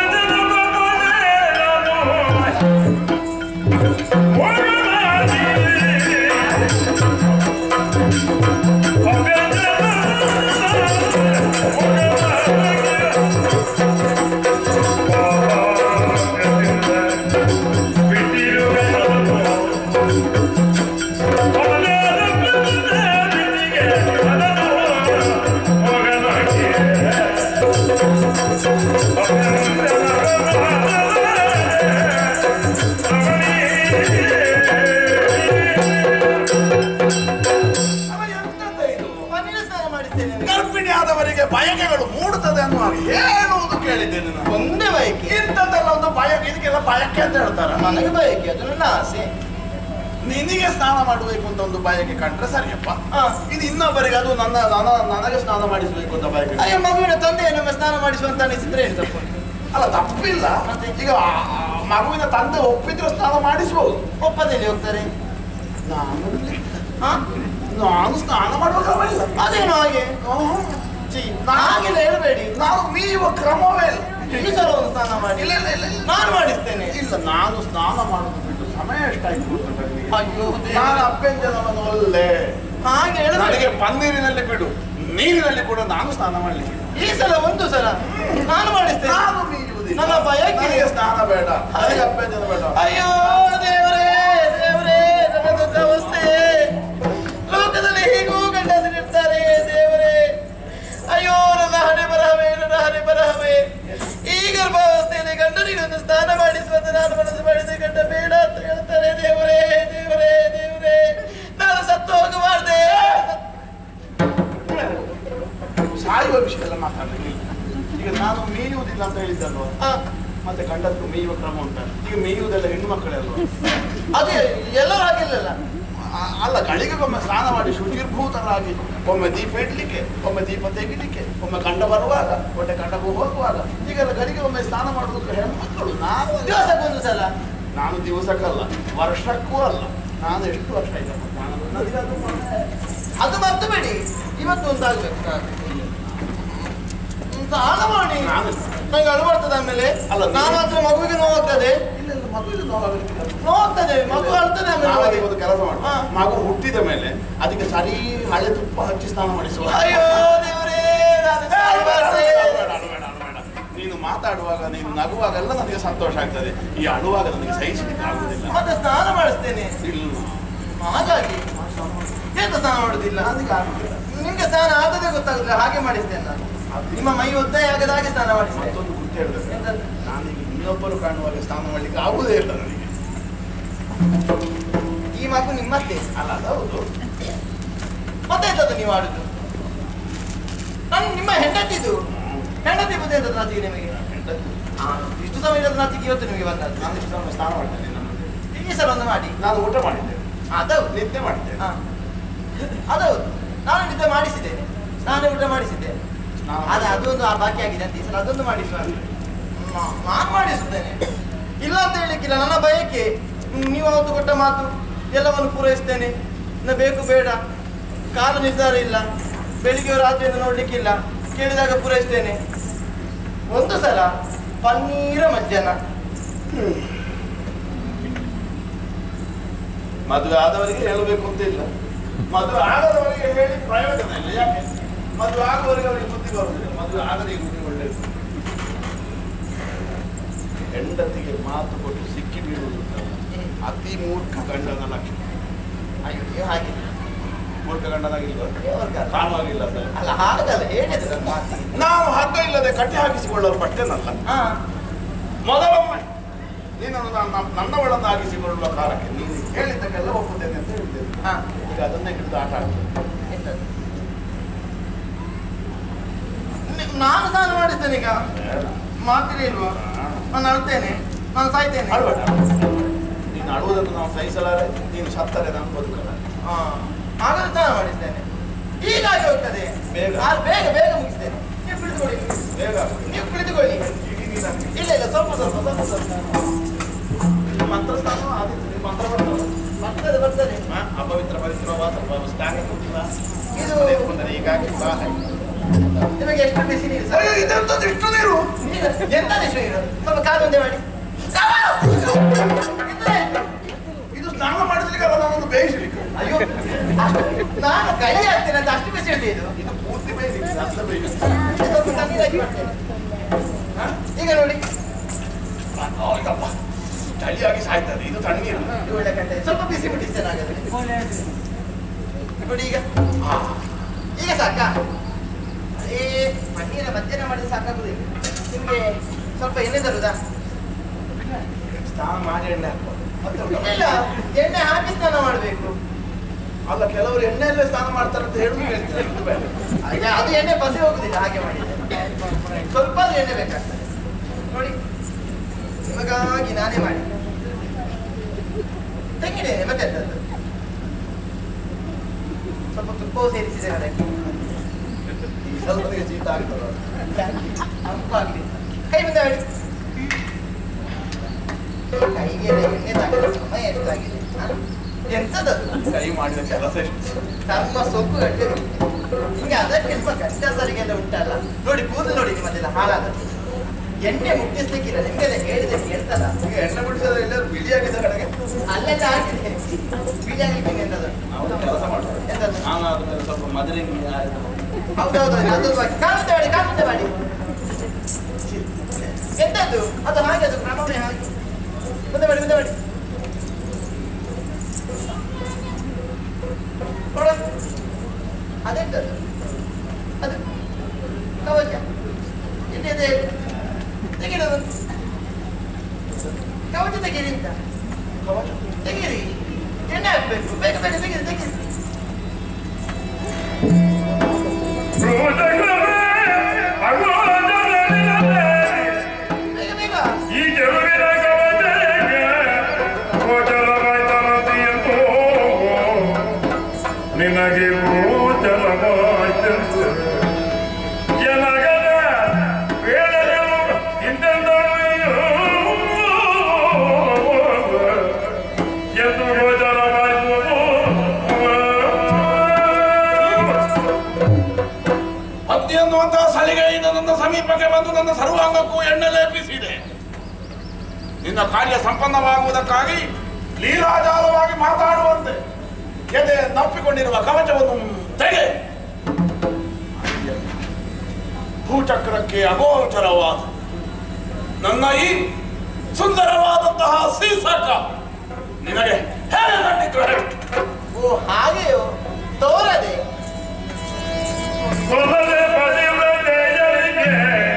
ಅವನಿಗೆ ಎಂತದ್ದು ಇದು? ಪನ್ನೀರ ಸ್ನಾನ ಮಾಡಿಸ್ತೇನೆ ನಿಮಗೆ. ಗರ್ಭಿಣಿ ಆದವರಿಗೆ ಬಯಕೆಗಳು ಮೂಡುತ್ತದೆ ಅನ್ನುವಾಗ ಹೇಳುವುದು ಕೇಳಿದ್ದೇನೆ ನಾನು ಒಂದೇ ಬಯಕೆ ಇಂಥದ್ದೆಲ್ಲ ಒಂದು ಬಯಕೆ ಇದಕ್ಕೆಲ್ಲ ಬಯಕೆ ಅಂತ ಹೇಳ್ತಾರ ನನಗೆ ಬಯಕೆ ಅದು ನನ್ನ ಆಸೆ ನಿನಗೆ ಸ್ನಾನ ಮಾಡಬೇಕು ಅಂತ ಒಂದು ಬಯಕೆ ಕಂಡ್ರೆ ಸರಿಯಪ್ಪ ಹಾ. ಇದು ಇನ್ನೊಬ್ಬರಿಗೆ ಅದು ನನ್ನ ನನ್ನ- ನನಗೆ ಸ್ನಾನ ಮಾಡಿಸಬೇಕು ಅಂತ ಬಯಕೆ ಅಯ್ಯೋ ಮಗುವಿನ ತಂದೆ ನಮ್ಮ ಸ್ನಾನ ಮಾಡಿಸುವಂತ ಅನಿಸಿದ್ರೆ ಏನು ತಪ್ಪು ಅಲ್ಲ ತಪ್ಪಿಲ್ಲ ಮತ್ತೆ? ಈಗ ಆ- ಆ ಮಗುವಿನ ತಂದೆ ಒಪ್ಪಿದ್ರೆ ಸ್ನಾನ ಮಾಡಿಸಬಹುದು ಒಪ್ಪದಲ್ಲಿ ಹೋಗ್ತಾರೆ ನಾನು ಹಾ ನಾನು ಸ್ನಾನ ಮಾಡುವ ಕ್ರಮ ಇಲ್ಲ ಅದೇನು ಹಾಗೆ ಆಹ್. ಛೀ, ಹಾಗೆಲ್ಲ ಹೇಳಬೇಡಿ ನಾನು ಮೀಯುವ ಕ್ರಮವೇ ಇಲ್ಲ ಈ ಸಲ ಒಂದು ಸ್ನಾನ ಮಾಡಿ ಇಲ್ಲ ಇಲ್ಲ ಇಲ್ಲ ಇಲ್ಲ. ನಾನು ಮಾಡಿಸ್ತೇನೆ ಇಲ್ಲ ನಾನು ಸ್ನಾನ ಮಾಡುದು ಬಿಟ್ಟು ಸಮಯ ಎಷ್ಟಾಯ್ತು ಗೊತ್ತುಂಟಾ ನಿನಗೆ? ಅಯ್ಯೋ ದೇವ್ರೇ. ನಾನು ಅಪ್ಪೆಂಜನವನು ಒಲ್ಲೆ ಹಾಗೆ ಹೇಳಬೇಡಿ ನನಗೆ ಪನ್ನೀರಿನಲ್ಲಿ ಬಿಡು ನೀರಿನಲ್ಲಿ ಕೂಡ ನಾನು ಸ್ನಾನ ಮಾಡಲಿಕ್ಕೆ ಈ ಸಲ ಒಂದು ಸಲ ನಾನು ಮಾಡಿಸ್ತೇನೆ ನಾನು ಮೀಯುವುದಿಲ್ಲ ನನ್ನ ಬಯಕೆ. ನನಗೆ ಸ್ನಾನ ಬೇಡ ನನಗೆ ಅಪ್ಪೆಂಜನ ಬೇಡ ಅಯ್ಯೋ ದೇವರೇ ದೇವರೇ ನನ್ನ ದೊಡ್ಡ ಅವಸ್ಥೆ ಲೋಕದಲ್ಲಿ ಹೀಗೂ ಗಂಡಸರಿರ್ತಾರೆ ದೇವರೇ ಅಯ್ಯೋ ನನ್ನ ಹಣೆ ಬರಹವೇ ನನ್ನ ಹಣೆ ಬರಹವೇ ಈ ಗರ್ಭಾವಸ್ಥೆಯಲ್ಲಿ ಗಂಡನಿಗೊಂದು ಸ್ನಾನ ಮಾಡಿಸುವಂತೆ ನಾನು ಮನಸ್ಸು ಮಾಡಿದ ಗಂಡ ಬೇಡ ಅಂತ ಹೇಳ್ತಾರೆ ದೇವರೇ ದೇವರೇ ದೇವರೇ ನಾನು ಸತ್ತು ಹೋಗಬಾರ್ದೆ ಸಾಯುವ ವಿಷಯ ಎಲ್ಲ ಮಾತಾಡಲಿಲ್ಲ ಈಗ ನಾನು ಮೇಯುವುದಿಲ್ಲ ಅಂತ ಹೇಳಿದ್ದಲ್ವ ಆ, ಮತ್ತೆ ಗಂಡಸ್ರು ಮೇಯುವ ಕ್ರಮ ಉಂಟ ಈಗ ಮೇಯುವುದೆಲ್ಲ ಹೆಣ್ಣು ಮಕ್ಕಳೇ ಅಲ್ವಾ ಅದೇ ಎಲ್ಲರೂ ಹಾಗಿಲ್ಲಲ್ಲ ಆ- ಅಲ್ಲ ಗಳಿಗೆಗೊಮ್ಮೆ ಸ್ನಾನ ಮಾಡಿ ಶುಚಿರ್ಭೂತರಾಗಿ ಒಮ್ಮೆ ದೀಪ ಇಡ್ಲಿಕ್ಕೆ ಒಮ್ಮೆ ದೀಪ ತೆಗಿಲಿಕ್ಕೆ ಒಮ್ಮೆ ಕಂಡ ಬರುವಾಗ ಒಟ್ಟೆ ಕಂಡಗೂ ಹೋಗುವಾಗ ಈಗೆಲ್ಲ ಗಳಿಗೆ ಒಮ್ಮೆ ಸ್ನಾನ ಮಾಡುವುದು ಹೆಣ್ಮಕ್ಕಳು ನಾನು ದಿವಸಕ್ಕೊಂದು ಸಲ ನಾನು ದಿವಸಕ್ಕಲ್ಲ ವರ್ಷಕ್ಕೂ ಅಲ್ಲ ನಾನು ಎಷ್ಟು ವರ್ಷ ಆಯ್ತು ಸ್ನಾನ ಮಾಡಿ? ನನಗೆ ಅದು ಅದು ಮರ್ತು ಬೇಡಿ ಇವತ್ತು ಒಂದಾಗ್ಬೇಕು ನಾನು. ಸ್ನಾನ ಮಾಡಿ ನಾನು ನಂಗೆ ಅಳು ಬರ್ತದೆ ಆಮೇಲೆ ಅಲ್ಲ, ನಾನು ನೀವು- ಮಾತ್ರ ಮಗುವಿಗೆ ನೋವಾಗ್ತದೆ ಇಲ್ಲ ಇಲ್ಲ ಮಗುವಿಗೆ ನೋವಾಗಲಿಕ್ಕಿಲ್ಲ. ನೋವಾಗ್ತದೆ ಮಗು ಅಳ್ತದೆ ಆಮೇಲೆ ನಾವು ಒಳಗೆ. ಒಂದು ಕೆಲಸ ಮಾಡು ಹಾ. ಮಗು ಹುಟ್ಟಿದ ಮೇಲೆ ಅದಕ್ಕೆ ಸರಿ ಹಳೆ ತುಪ್ಪ ಹಚ್ಚಿ ಸ್ನಾನ ಮಾಡಿಸುವ ಅಯ್ಯೋ ದೇವರೇ ನಾನು ಬೇಡ, ಬೇಡ, ಸಾಯ್ಬಾರ್ದೆ. ಬೇಡ, ಬೇಡ, ಬೇಡ. ನೀನು ಮಾತಾಡುವಾಗ ನೀನು ನಗುವಾಗೆಲ್ಲ ನನಗೆ ಸಂತೋಷ ಆಗ್ತದೆ ಈ ಅಳುವಾಗ ನನಗೆ ಸಹಿಸಲಿಕ್ಕೆ ಆಗುದಿಲ್ಲ ಮತ್ತೆ ಸ್ನಾನ ಮಾಡಿಸ್ತೇನೆ ಇಲ್ಲ ಹಾಗಾಗಿ ಎಂತ ಸ್ನಾನ ಮಾಡುದಿಲ್ಲ ನನಗೆ ಆಗುದಿಲ್ಲ. ನಿಮ್ಗೆ ಸ್ನಾನ ಆಗದೆ ಗೊತ್ತಾಗುದಿಲ್ಲ ಹಾಗೆ ಮಾಡಿಸ್ತೇನೆ ನಾನು ನಿಮ್ಮ ಮೈ ಒತ್ತಾಯ ಆಗದ ಹಾಗೆ ಸ್ನಾನ ಮಾಡಿಸ್ತೇನೆ ಮತ್ತೊಂದು ಗುರುತು ಹೇಳಿದ್ರೆ ಎಂತದ್ದು? ನಾನೀಗ ಇನ್ನೊಬ್ಬರು ಕಾಣುವಾಗ ಸ್ನಾನ ಮಾಡ್ಲಿಕ್ಕೆ ಆಗುದೇ ಇಲ್ಲ ನನಗೆ ಈ ಮಗು ನಿಮ್ಮತ್ತೆ ಅಲ್ಲ ಅದೌದು ಮತ್ತೆ ಎಂತದ್ದು ನೀವು ಆಡುದು ನಾನು ನಿಮ್ಮ ಹೆಂಡತಿದು ಹೆಂಡತಿ ಬುದ್ಧಿ ಎಂತದ್ದು ನಾಚಿಕೆ ನಿಮಗೆ ಹೆಂಡತಿ. ಆ, ಇಷ್ಟು ಸಮಯದ ನಾಚಿಕೆ ಇವತ್ತು ನಿಮಗೆ ಬಂದದ್ದು ನಾನು ಇಷ್ಟು ಸಮಯ ಸ್ನಾನ ಮಾಡ್ತೇನೆ ನಿನ್ನ ಮುಂದೆ. ಈ ಸಲ ಒಂದು ಮಾಡಿ ನಾನು ಊಟ ಮಾಡಿದ್ದೇನೆ ಅದೌದು ನಿದ್ದೆ ಮಾಡಿದ್ದೇನೆ ಹಾ. ಅದೌದು ನಾನು ನಿದ್ದೆ ಮಾಡಿಸಿದ್ದೇನೆ ನಾನು ಊಟ ಮಾಡಿಸಿದ್ದೇನೆ ಸ್ನಾನ ಅದ ಮಾಡಿ- ಅದೊಂದು ಆ ಬಾಕಿ ಆಗಿದೆ ಅಂತ ಈ ಸಲ ಅದೊಂದು ಮಾಡಿಸುವ ನಾ- ನಾನು ಮಾಡಿಸುತ್ತೇನೆ ಇಲ್ಲ ಅಂತ ಹೇಳಿಕ್ಕಿಲ್ಲ ನನ್ನ ಬಯಕೆ ಹ್ಮ್, ನೀವು ಅವತ್ತು ಕೊಟ್ಟ ಮಾತು ಎಲ್ಲವನ್ನು ಪೂರೈಸ್ತೇನೆ ಇನ್ನು ಬೇಕು ಬೇಡ ಕಾಲ ನಿರ್ಧಾರ ಇಲ್ಲ ಬೆಳಿಗ್ಗೆ ರಾತ್ರಿಯಿಂದ ನೋಡ್ಲಿಕ್ಕಿಲ್ಲ ಕೇಳಿದಾಗ ಪೂರೈಸ್ತೇನೆ ಒಂದು ಸಲ ಪನ್ನೀರ ಮಜ್ಜನ ಮದುವೆ ಆದವರಿಗೆ ಹೇಳಬೇಕು ಅಂತ ಇಲ್ಲ ಮದುವೆ ಆಗದವರಿಗೆ ಹೇಳಿ ಪ್ರಯೋಜನ ಇಲ್ಲ ಯಾಕೆ ಮದುವೆ ಆಗುವವರಿಗೆ ಅವರಿಗೆ ಬುದ್ಧಿ ಬರುವುದಿಲ್ಲ ಮದುವೆ ಆಗದೆ ಈ ಬುದ್ಧಿ ಒಳ್ಳೆಯದು ಹೆಂಡತಿಗೆ ಮಾತು ಕೊಟ್ಟು ಸಿಕ್ಕಿ ಬೀಳುವುದು ಉಂಟಲ್ಲ, ಅತಿ ಮೂರ್ಖ ಗಂಡನ ಲಕ್ಷಣ ಅಯ್ಯೋ ನೀವು ಹಾಗೆ ಮೂರ್ಖ ಗಂಡನಾಗಿಲ್ವ ದೇವರ್ಗ. ಕಾಣುವಾಗಿಲ್ಲ ಅಂತ ಅಲ್ಲ ಹಾಗಲ್ಲ ಹೇಳಿದ್ರು ನನ್ನ ಮಾತಿಗೆ ನಾವು ಹಗ್ಗ ಇಲ್ಲದೆ ಕಟ್ಟಿ ಹಾಕಿಸಿಕೊಳ್ಳಲು ಪಟ್ಟೆನಲ್ಲ ಹಾ ಮೊದಲೊಮ್ಮೆ ನೀನನ್ನು ನನ್ನ ನನ್ನವಳನ್ನಾಗಿಸಿಕೊಳ್ಳುವ ಕಾಲಕ್ಕೆ ನೀನು ಹೇಳಿದ್ದಕ್ಕೆಲ್ಲ ಒಪ್ಪುತ್ತೇನೆ ಅಂತ ಹೇಳ್ತೇನೆ ಹಾ ಈಗ ಅದನ್ನೇ ಹಿಡಿದು ಆಟ ಆಡ್ತೇನೆ ಎಂತದ್ದು? ನಿ- ನಾನು ಸ್ನಾನ ಮಾಡಿಸ್ತೇನೆ ಈಗ ಮಾಡ್ತೀರಿ ಇಲ್ವಾ ನಾನು ಅಳ್ತೇನೆ ನಾನು ಸಾಯ್ತೇನೆ ಅಳ್ಬೇಡ ನೀನು ಅಳುವುದನ್ನು ನಾವು ಸಹಿಸಲಾರೆ ನೀನು ಸತ್ತರೆ ನಾನು ಬದುಕಲ್ಲ ಹಾ ಹಾಗಾದ್ರೆ ಸ್ನಾನ ಮಾಡಿಸ್ತೇನೆ ಹೀಗಾಗಿ ಹೋಗ್ತದೆ ಬೇಗ. ಆ, ಬೇಗ ಬೇಗ ಮುಗಿಸ್ತೇನೆ ನೀವು ಕುಳಿತುಕೊಳ್ಳಿ ಬೇಗ ನೀವು ಕುಳಿತುಕೊಳ್ಳಿ ಇಡೀ ನನಗೆ ಇಲ್ಲ ಇಲ್ಲ ಸ್ವಲ್ಪ ಸ್ವಲ್ಪ ಸ್ವಲ್ಪ ಸ್ವಲ್ಪ ಮಂತ್ರ ಸ್ಥಾನ ಆದಿತ್ತು ನೀವು ಮಂತ್ರ ಬರ್ತಲ್ಲ ಬರ್ತದೆ ಬರ್ತದೆ ಹಾ, ಅಪವಿತ್ರ ಪವಿತ್ರವ ಸ್ವಲ್ಪ ಸ್ಟಾಂಗ್ ಕೊಟ್ಟಿಲ್ಲ ಇದು- ಬಂದರೆ ಹೀಗಾಗಿ ಬಾ ಹಾಗೆ. ನಿಮಗೆ ಎಷ್ಟು ಬಿಸಿ ನೀರು ಸರ್ ಅಯ್ಯೋ, ಇದೆಂತದ್ದು ಇಷ್ಟು ನೀರು ಎಂತ ವಿಷಯ ಇದು ಸ್ವಲ್ಪ ಕಾಲು ಒಂದೇ ಮಾಡಿ ಇದ್ರೆ, ಇದು ಸ್ನಾನ ಮಾಡಿಸ್ಲಿಕ್ಕಲ್ಲ ನಾನೊಂದು ಬೇಯಿಸ್ಲಿಕ್ಕೆ ಅಯ್ಯೋ ಅಷ್ಟು- ನಾನು ಕೈ ಹಾಕ್ತೇನೆ ಅಂತ ಅಷ್ಟು ಬಿಸಿ ಉಂಟು ಇದು ಇದು ಪೂರ್ತಿ ಬೇಯಿಸ್ಲಿಕ್ಕೆ ಅರ್ಧ ಬೇಯಿಸ್ಲಿಕ್ಕೆ ಸ್ವಲ್ಪ ತಣ್ಣೀರು ಹಾಕಿ ಮಾಡ್ತೇನೆ ಹಾ? ಈಗ ನೋಡಿ ಅಯ್ಯಪ್ಪ, ಚಳಿಯಾಗಿ ಸಾಯ್ತದೆ ಇದು ತಣ್ಣೀರು ಇದು ಒಳ್ಳೆ ಕಟ್ಟೆ ಸ್ವಲ್ಪ ಬಿಸಿ ಮುಟ್ಟಿಸ್ತೇನೆ ಹಾಗಾದ್ರೆ ನೋಡಿ ಈಗ ಆ, ಈಗ ಸಾಕಾ ಏ ಪನ್ನೀರ ಮಧ್ಯಾಹ್ನ ಮಾಡಿದ್ರೆ ಸಾಕಾಗುದಿಲ್ಲ ನಿಮಗೆ ಸ್ವಲ್ಪ ಎಣ್ಣೆ ತರುದಾ ಸ್ನಾನ ಮಾಡಿ ಎಣ್ಣೆ ಹಾಕುವ ಮತ್ತೆ ಉಂಟಲ್ಲ? ಇಲ್ಲ ಎಣ್ಣೆ ಹಾಕಿ ಸ್ನಾನ ಮಾಡಬೇಕು ಅಲ್ಲ ಕೆಲವರು ಎಣ್ಣೆಯಲ್ಲೇ ಸ್ನಾನ ಮಾಡ್ತಾರೆ ಅಂತ ಹೇಳುದು ಹೇಳ್ತಾರೆ ಇದು ಬೇಡ. ಅದು ಎಣ್ಣೆ ಬಸಿ ಹೋಗುದಿಲ್ಲ ಹಾಗೆ ಮಾಡಿದ್ರೆ ಸ್ವಲ್ಪ ಆದ್ರೂ ಎಣ್ಣೆ ಬೇಕಾಗ್ತದೆ ನೋಡಿ ನಿಮಗಾಗಿ ನಾನೇ ಮಾಡಿ ತೆಂಗಿನೇನೆ ಮತ್ತೆ ಎಂತದ್ದು ಸ್ವಲ್ಪ ತುಪ್ಪವು ಸೇರಿಸಿದೆ ಅದಕ್ಕೆ ಈ ಸ್ವಲ್ಪದಿಗೆ ಶೀತ ಆಗ್ತದೆ ತಂಪಾಗ್ಲಿ ಕೈ ಮುಂದೆ ಮಾಡಿ ಕೈಗೆ ಎಣ್ಣೆ ತಗೊಂಡು ಸಮಯ ಎಷ್ಟಾಗಿದೆ ಹ? ಎಂತದದು ಕೈ ಮಾಡಿದ ಕೆಲಸ ಎಷ್ಟು ಚರ್ಮ ಸೊಪ್ಪು ಗಟ್ಟಿ ನಿಮಗೆ ಅದಕ್ಕೆ ಸ್ವಲ್ಪ ಗಂಟ ಸರಿಗೆಲ್ಲ ಉಂಟಲ್ಲ ನೋಡಿ ಕೂದಲು ನೋಡಿ ನಿಮ್ಮದೆಲ್ಲ ಹಾಳಾದದ್ದು ಎಣ್ಣೆ ಮುಟ್ಟಿಸ್ಲಿಕ್ಕಿಲ್ಲ ನಿಮಗೆಲ್ಲ ಹೇಳಿದೆ ಕೇಳ್ತಲ್ಲ ಈಗ ಎಣ್ಣೆ ಬಿಡಿಸಿದ್ರೆ ಎಲ್ಲರೂ ಬಿಳಿಯಾಗಿದ್ದ ಕಡೆಗೆ ಅಲ್ಲೆಲ್ಲ ಆಗಿದೆ ಬೀಜಾಗ್ಲಿಕ್ಕೆ ಎಂತದು ನಾವು ಕೆಲಸ ಮಾಡ್ತೇವೆ ಎಂತದು ನಾನು ಆದ್ಮೇಲೆ ಸ್ವಲ್ಪ ಮದರಿಂಗ್ ಹೌದೌದು ಅದು ಕಾಮುತ್ತೆ ಮಾಡಿ ಕಾಮುತ್ತೆ ಮಾಡಿ ಎಂತದ್ದು ಅದು ಹಾಗೆ ಅದು ಕ್ರಮವೇ ಹಾಗೆ ಮುಂದೆ ಮಾಡಿ ಮುಂದೆ ಮಾಡಿ ನೋಡ ಅದೆಂತದ್ದು ಅದು ಕವಚ ಎಲ್ಲಿದೆ ತೆಗಿರೋದು ಕವಚ ತೆಗೀರಿ ಅಂತ ತೆಗೀರಿ ಎಣ್ಣೆ ಹಾಕ್ಬೇಕು ಬೇಗ ಬೇಗ ತೆಗೀರಿ ತೆಗೀರಿ ಬೇಗ ಬೇಗ ಈ ಜರುವಿನ ಕವಚಕ್ಕೆ ಗೋಚರವಾಯ್ತರದಿಯಂತೋ ನಿನಗೆ ಗೋಚರವಾಯ್ತಂತೆ ಎನಗದ ವೇದಗಳು ಇಂತೆಂದವು ಎಂದು ಗೋಚರವಾಯ್ತು ಪತ್ನಿ ಅನ್ನುವಂತಹ ಸಲಿಗೆಯಿಂದ ನನ್ನ ಸಮೀಪಕ್ಕೆ ಬಂದು ನನ್ನ ಸರ್ವಾಂಗಕ್ಕೂ ಎಣ್ಣೆ ಲೇಪಿಸಿದೆ ನಿನ್ನ ಕಾರ್ಯ ಸಂಪನ್ನವಾಗುವುದಕ್ಕಾಗಿ ಲೀಲಾಜಾಲವಾಗಿ ಮಾತಾಡುವಂತೆ ಎದೆ ನಪ್ಪಿಕೊಂಡಿರುವ ಕವಚವನ್ನು ತೆಗೆ ಭೂಚಕ್ರಕ್ಕೆ ಅಗೋಚರವಾದ ನನ್ನ ಈ ಸುಂದರವಾದಂತಹ ಸೀಸಕ ನಿನಗೆ ಹೇಗೆ ಕಂಡಿತು ಹೇಳು? ಓ ಹಾಗೆಯೋ ತೋರದೆ ಮೊದಲೇ ಪದಿವ್ರತೆಯರಿಗೆ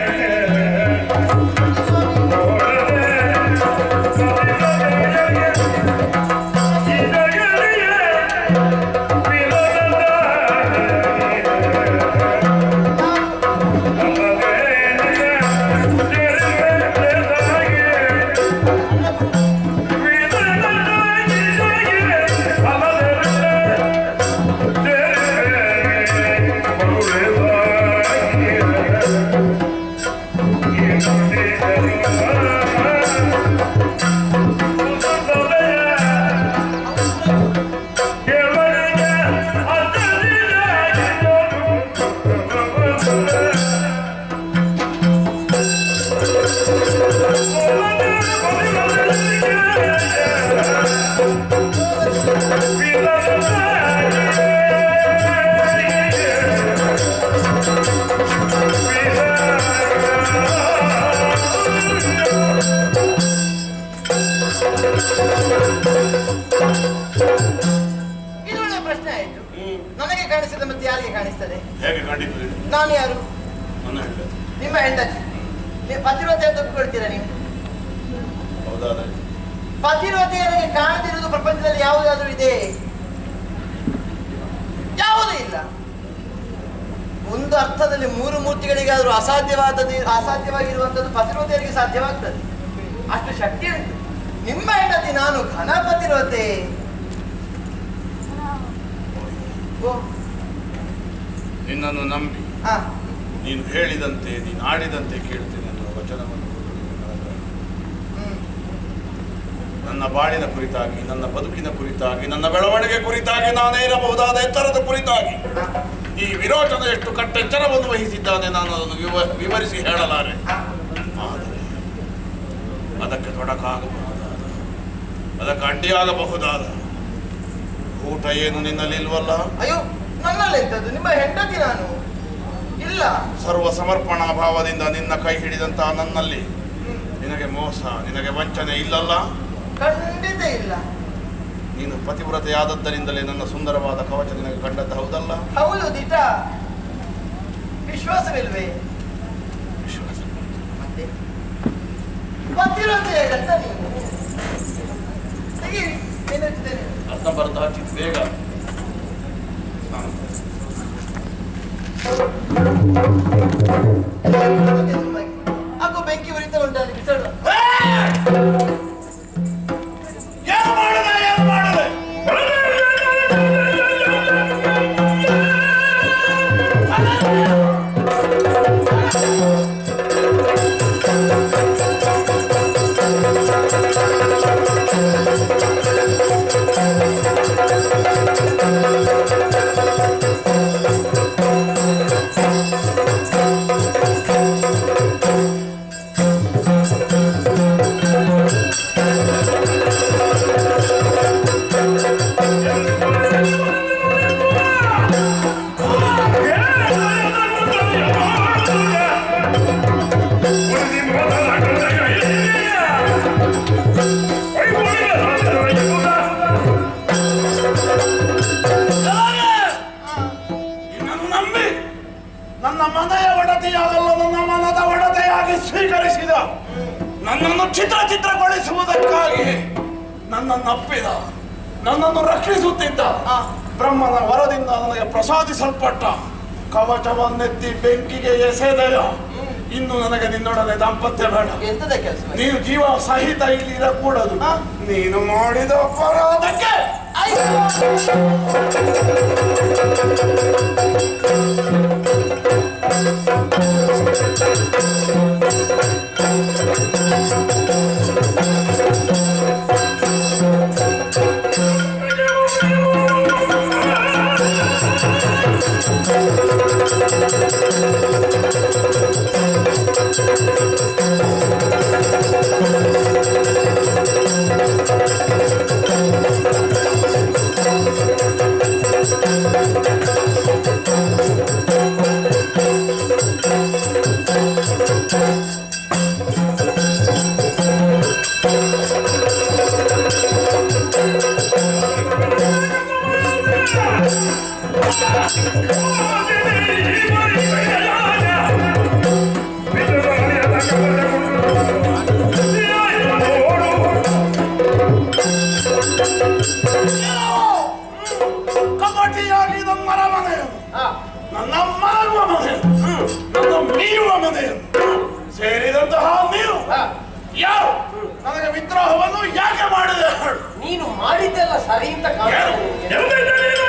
ಇದು ಒಳ್ಳೆ ಪ್ರಶ್ನೆ ಆಯ್ತು ನನಗೆ ಕಾಣಿಸಿದ ಮತ್ತೆ ಯಾರಿಗೆ ಕಾಣಿಸ್ತದೆ ಹೇಗೆ ಕಂಡಿತು ಇದು? ನಾನು ಯಾರು ನನ್ನ ಹೆಂಡತಿ ನಿಮ್ಮ ಹೆಂಡತಿ ನೀವು ಪತಿವ್ರತೆ ಅಂತ ಒಪ್ಪಿಕೊಳ್ತೀರಾ ನೀವು ಹೌದು ಹೇಳಬಹುದಾದ್ರೆ ಪತಿರೋಧೆಯರಿಗೆ ಕಾಣದಿರುವುದು ಪ್ರಪಂಚದಲ್ಲಿ ಯಾವುದಾದ್ರೂ ಇದೆ ಯಾವುದೂ ಇಲ್ಲ ಒಂದು ಅರ್ಥದಲ್ಲಿ ಮೂರು ಮೂರ್ತಿಗಳಿಗಾದ್ರೂ ಅಸಾಧ್ಯವಾದದ್ದು ಅಸಾಧ್ಯವಾಗಿರುವಂಥದ್ದು ಪತಿರೋಧೆಯರಿಗೆ ಸಾಧ್ಯವಾಗ್ತದೆ ಅಷ್ಟು ಶಕ್ತಿ ಉಂಟು ನಿಮ್ಮ ಹೆಂಡತಿ ನಾನು ಘನ ಪತಿರೋಧೆ ಓ ನಿನ್ನನ್ನು ನಂಬಿ ಆ, ನೀನು ಹೇಳಿದಂತೆ ನೀನು ಆಡಿದಂತೆ ಕೇಳ್ತೇನೆ ಅನ್ನುವ ವಚನವನ್ನು ಕೊಟ್ಟು ನೀನು ನನಗೆ ಹ್ಮ್. ನನ್ನ ಬಾಳಿನ ಕುರಿತಾಗಿ ನನ್ನ ಬದುಕಿನ ಕುರಿತಾಗಿ ನನ್ನ ಬೆಳವಣಿಗೆ ಕುರಿತಾಗಿ ನಾನೇ ಇರಬಹುದಾದ ಎತ್ತರದ ಕುರಿತಾಗಿ ಆ, ಈ ವಿರೋಚನ ಎಷ್ಟು ಕಟ್ಟೆಚ್ಚರವನ್ನು ವಹಿಸಿದ್ದಾನೆ ನಾನು ಅದನ್ನು ವಿವ ವಿವರಿಸಿ ಹೇಳಲಾರೆ ಆ. ಆದರೆ ಅದಕ್ಕೆ ತೊಡಕಾಗಬಹುದಾದ ಅದಕ್ಕೆ ಅಡ್ಡಿಯಾಗಬಹುದಾದ ಊಟ ಏನು ನಿನ್ನಲ್ಲಿ ಇಲ್ವಲ್ಲ ಅಯ್ಯೋ ನನ್ನಲ್ಲಿ ಎಂತದ್ದು ನಿಮ್ಮ ಹೆಂಡತಿ ನಾನು ಇಲ್ಲ ಸರ್ವ ಸಮರ್ಪಣಾ ಭಾವದಿಂದ ನಿನ್ನ ಕೈ ಹಿಡಿದಂತಹ ನನ್ನಲ್ಲಿ ನಿನಗೆ ಮೋಸ ನಿನಗೆ ವಂಚನೆ ಇಲ್ಲಲ್ಲ ಖಂಡಿತ ಇಲ್ಲ ನೀನು ಪತಿವ್ರತೆಯಾದದ್ದರಿಂದಲೇ ನನ್ನ ಸುಂದರವಾದ ಕವಚ ನಿನಗೆ ಕಂಡದ್ದು ಹೌದಲ್ಲ ಹೌದು ದಿಟ ವಿಶ್ವಾಸವಿಲ್ವೇ ವಿಶ್ವಾಸ ಮತ್ತೆ ಗೊತ್ತಿರೋದೇ ಗಂಟ ನೀವು ತೆಗಿ ಏನಿರ್ತೇನೆ ಅರ್ಧ ಬರ್ಧ ಹಚ್ಚಿದ್ದು ಬೇಗ ಹಾಕೋ ಬೆಂಕಿ ಉರಿತಾ ಉಂಟಲ್ಲಿ ಬಿಸಾಡು ಏನು ಮಾಡಿದೆ ಏನು ಮಾಡಿದೆ ನಿನ್ನನ್ನು ನಂಬಿ ನನ್ನ ಮನೆಯ ಒಡತೆಯಾಗಲ್ಲ ನನ್ನ ಮನದ ಒಡತೆಯಾಗಿ ಸ್ವೀಕರಿಸಿದ ನನ್ನನ್ನು ಚಿತ್ರ ಚಿತ್ರಗೊಳಿಸುವುದಕ್ಕಾಗಿ ನನ್ನನ್ನು ಅಪ್ಪಿದ ನನ್ನನ್ನು ರಕ್ಷಿಸುತ್ತಿದ್ದ ಬ್ರಹ್ಮನ ವರದಿಂದ ನನಗೆ ಪ್ರಸಾದಿಸಲ್ಪಟ್ಟ ಕವಚವನ್ನೆತ್ತಿ ಬೆಂಕಿಗೆ ಎಸೆದೆಯ ಇನ್ನು ನನಗೆ ನಿನ್ನೊಡನೆ ದಾಂಪತ್ಯ ಬೇಡ ಎಂತದ ಕೆಲಸ ನೀನು ಜೀವ ಸಹಿತ ಇಲ್ಲಿ ಇರಕೂಡದು ನೀನು ಮಾಡಿದ ಅಪರಾಧಕ್ಕೆ ಕಪಟಿಯಾಗಿ ನನ್ನ ಮನೆ ನನ್ನ ಮಾರುವ ಮನೆ ನನ್ನ ಮೀರುವ ಮನೆ ಸೇರಿದಂತಹ ನೀವು ಯಾರು ನನಗೆ ವಿದ್ರೋಹವನ್ನು ಯಾಕೆ ಮಾಡಿದೆ ಹೇಳು ನೀನು ಮಾಡಿದ್ದೆಲ್ಲ ಸರಿ ಅಂತ ಏನು?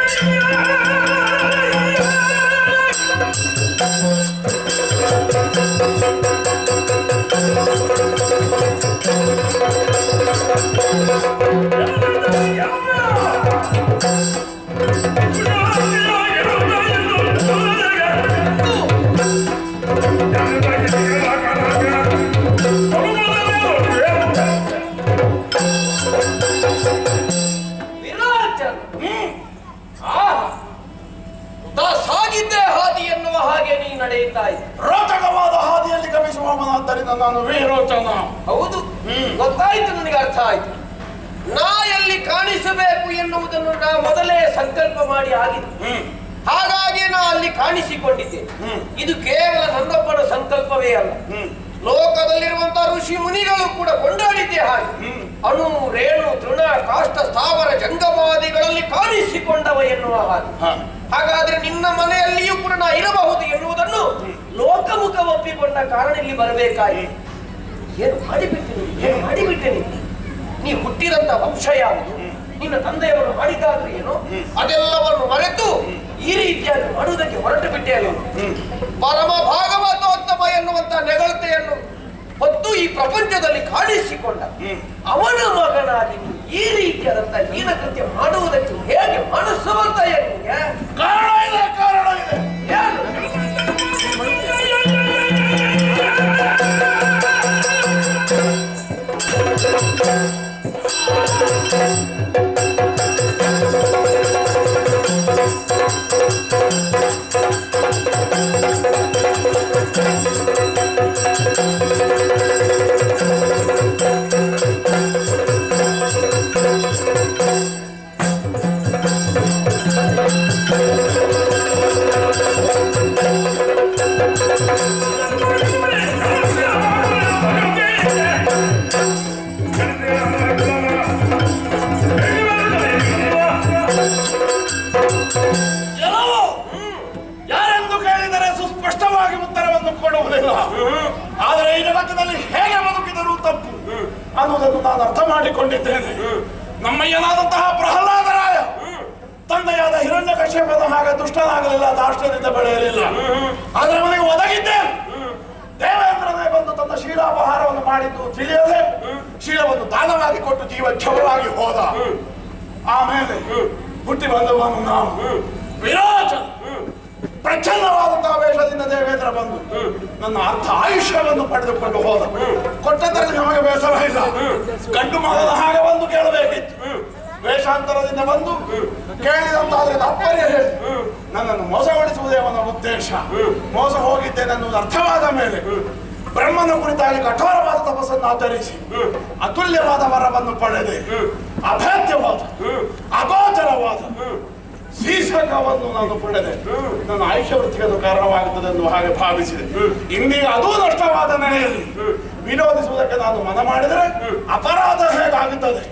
ವಿರಾಜನ್ ಹ್ಮ್. ತಾ ಸಾಗಿದ್ದೇ ಹಾದಿ ಎನ್ನುವ ಹಾಗೆ ನೀ ನಡೆಯುತ್ತಾ ಇದ್ದೆ ರೋಚಕವಾದ ಹಾದಿಯಲ್ಲಿ ಗಮಿಸುವವನಾದ್ದರಿಂದ ನಾನು ವೀರೋಚನ ಹೌದು ಹ್ಮ್. ಗೊತ್ತಾಯ್ತು ನನಗೆ ಅರ್ಥ ಆಯ್ತು ನಾ ಎಲ್ಲಿ ಕಾಣಿಸಬೇಕು ಎನ್ನುವುದನ್ನು ನಾ ಮೊದಲೇ ಸಂಕಲ್ಪ ಮಾಡಿ ಆಗಿದೆ ಹ್ಮ್ ಹಾಗಾಗಿ ನಾ ಅಲ್ಲಿ ಕಾಣಿಸಿಕೊಂಡಿದ್ದೆ ಹ್ಮ್. ಇದು ಕೇವಲ ನನ್ನೊಬ್ಬನ ಸಂಕಲ್ಪವೇ ಅಲ್ಲ ಹ್ಮ್ ಲೋಕದಲ್ಲಿರುವಂತಹ ಋಷಿ ಮುನಿಗಳು ಕೂಡ ಕೊಂಡಾಡಿದ್ದೆ ಹಾಗೆ ಅಣು ರೇಣು ತೃಣ ಕಾಷ್ಟ ಸ್ಥಾವರ ಜಂಗಮಾದಿಗಳಲ್ಲಿ ಕಾಣಿಸಿಕೊಂಡವ ಎನ್ನುವ ಹಾಗೆ ಹ. ಹಾಗಾದ್ರೆ ನಿನ್ನ ಮನೆಯಲ್ಲಿಯೂ ಕೂಡ ನಾ ಇರಬಹುದು ಎನ್ನುವುದನ್ನು ಲೋಕಮುಖ ಒಪ್ಪಿಕೊಂಡ ಕಾರಣ ಇಲ್ಲಿ ಬರಬೇಕಾಯಿತು ಏನು ಮಾಡಿಬಿಟ್ಟೆ ನೀನು? ಏನು ಮಾಡಿಬಿಟ್ಟೆ ನೀನು ನೀ ಹುಟ್ಟಿದಂತ ವಂಶ ಯಾವುದು ನಿನ್ನ ತಂದೆಯವರು ಮಾಡಿದ್ದಾದ್ರೂ ಏನು ಅದೆಲ್ಲವನ್ನು ಮರೆತು ಈ ರೀತಿಯಾಗಿ ಮಾಡುವುದಕ್ಕೆ ಹೊರಟು ಬಿಟ್ಟೆ ಅಲ್ಲ ಪರಮ ಭಾಗವತೋತ್ತಮ ಎನ್ನುವಂತ ನೆಗಳತೆಯನ್ನು ಹೊತ್ತು ಈ ಪ್ರಪಂಚದಲ್ಲಿ ಕಾಣಿಸಿಕೊಂಡ ಅವನ ಮಗನಾಗಿ ನೀನು ಈ ರೀತಿಯಾದಂತ ಹೀನ ಕೃತ್ಯ ಮಾಡುವುದಕ್ಕೆ ಹೇಗೆ ಮನಸ್ಸು ಅಂತ ನಿಮಗೆ ಕಾರಣ ಇದೆ ಕಾರಣ ಇದೆ ಏನು? ಕೆಲವು ಯಾರೆಂದು ಕೇಳಿದರೆ ಸುಸ್ಪಷ್ಟವಾಗಿ ಉತ್ತರವನ್ನು ಕೊಡುವುದಿಲ್ಲ ಆದರೆ ಈ ಜಗತ್ತಿನಲ್ಲಿ ಹೇಗೆ ಬದುಕಿದರೂ ತಪ್ಪು ಅನ್ನುವುದನ್ನು ನಾನು ಅರ್ಥ ಮಾಡಿಕೊಂಡಿದ್ದೇನೆ ನಮ್ಮಯ್ಯನಾದಂತಹ ಪ್ರಹ್ಲಾದರಾಯ ತಂದೆಯಾದ ಹಿರಣ್ಯ ಕಶ್ಯಪದ ಹಾಗೆ ದುಷ್ಟನಾಗಲಿಲ್ಲ ದಾಷ್ಟ್ಯದಿಂದ ಬೆಳೆಯಲಿಲ್ಲ ಆದರೆ ಅವನಿಗೆ ಒದಗಿದ್ದೇನೆ ದೇವೇಂದ್ರನೇ ಬಂದು ತನ್ನ ಶೀಲಾಪಹಾರವನ್ನು ಮಾಡಿದ್ದು ತಿಳಿಯದೆ ಶೀಲವನ್ನು ದಾನವಾಗಿ ಕೊಟ್ಟು ಜೀವ ಕ್ಷವವಾಗಿ ಹೋದ ಆಮೇಲೆ ಹುಟ್ಟಿ ಬಂದವನು ನಾವು ವಿರಾಜ ಪ್ರಚನ್ನವಾದಂತಹ ವೇಷದಿಂದ ದೇವೇಂದ್ರ ಬಂದು ನನ್ನ ಅರ್ಥ ಆಯುಷ್ಯವನ್ನು ಪಡೆದುಕೊಂಡು ಹೋದ ಕೊಟ್ಟದ್ರಲ್ಲಿ ನಮಗೆ ಬೇಸರ ಇಲ್ಲ ಗಂಡು ಮಗನ ಹಾಗೆ ಬಂದು ಕೇಳಬೇಕಿತ್ತು ವೇಷಾಂತರದಿಂದ ಬಂದು ಕೇಳಿದಂತಾದ್ರೆ ತಾತ್ಪರ್ಯ ಹೇಳಿ ನನ್ನನ್ನು ಮೋಸಗೊಳಿಸುವುದೇ ಅವನ ಉದ್ದೇಶ ಮೋಸ ಹೋಗಿದ್ದೇನೆ ಅನ್ನುವುದು ಅರ್ಥವಾದ ಮೇಲೆ ಬ್ರಹ್ಮನ ಕುರಿತಾಗಿ ಕಠೋರವಾದ ತಪಸ್ಸನ್ನು ಆಚರಿಸಿ ಅತುಲ್ಯವಾದ ವರವನ್ನು ಪಡೆದೆ ಅಭೇದ್ಯವಾದ ಅಗೋಚರವಾದ ಶೀರ್ಷಕವನ್ನು ನಾನು ಪಡೆದೆ ನನ್ನ ಆಯುಷ್ಯ ವೃತ್ತಿಗೆ ಅದು ಕಾರಣವಾಗುತ್ತದೆ ಎಂದು ಹಾಗೆ ಭಾವಿಸಿದೆ ಇಂದೀಗ ಅದೂ ನಷ್ಟವಾದ ನೆಲೆಯಲ್ಲಿ ವಿರೋಧಿಸುವುದಕ್ಕೆ ನಾನು ಮನ ಮಾಡಿದರೆ ಅಪರಾಧ ಹೇಗಾಗುತ್ತದೆ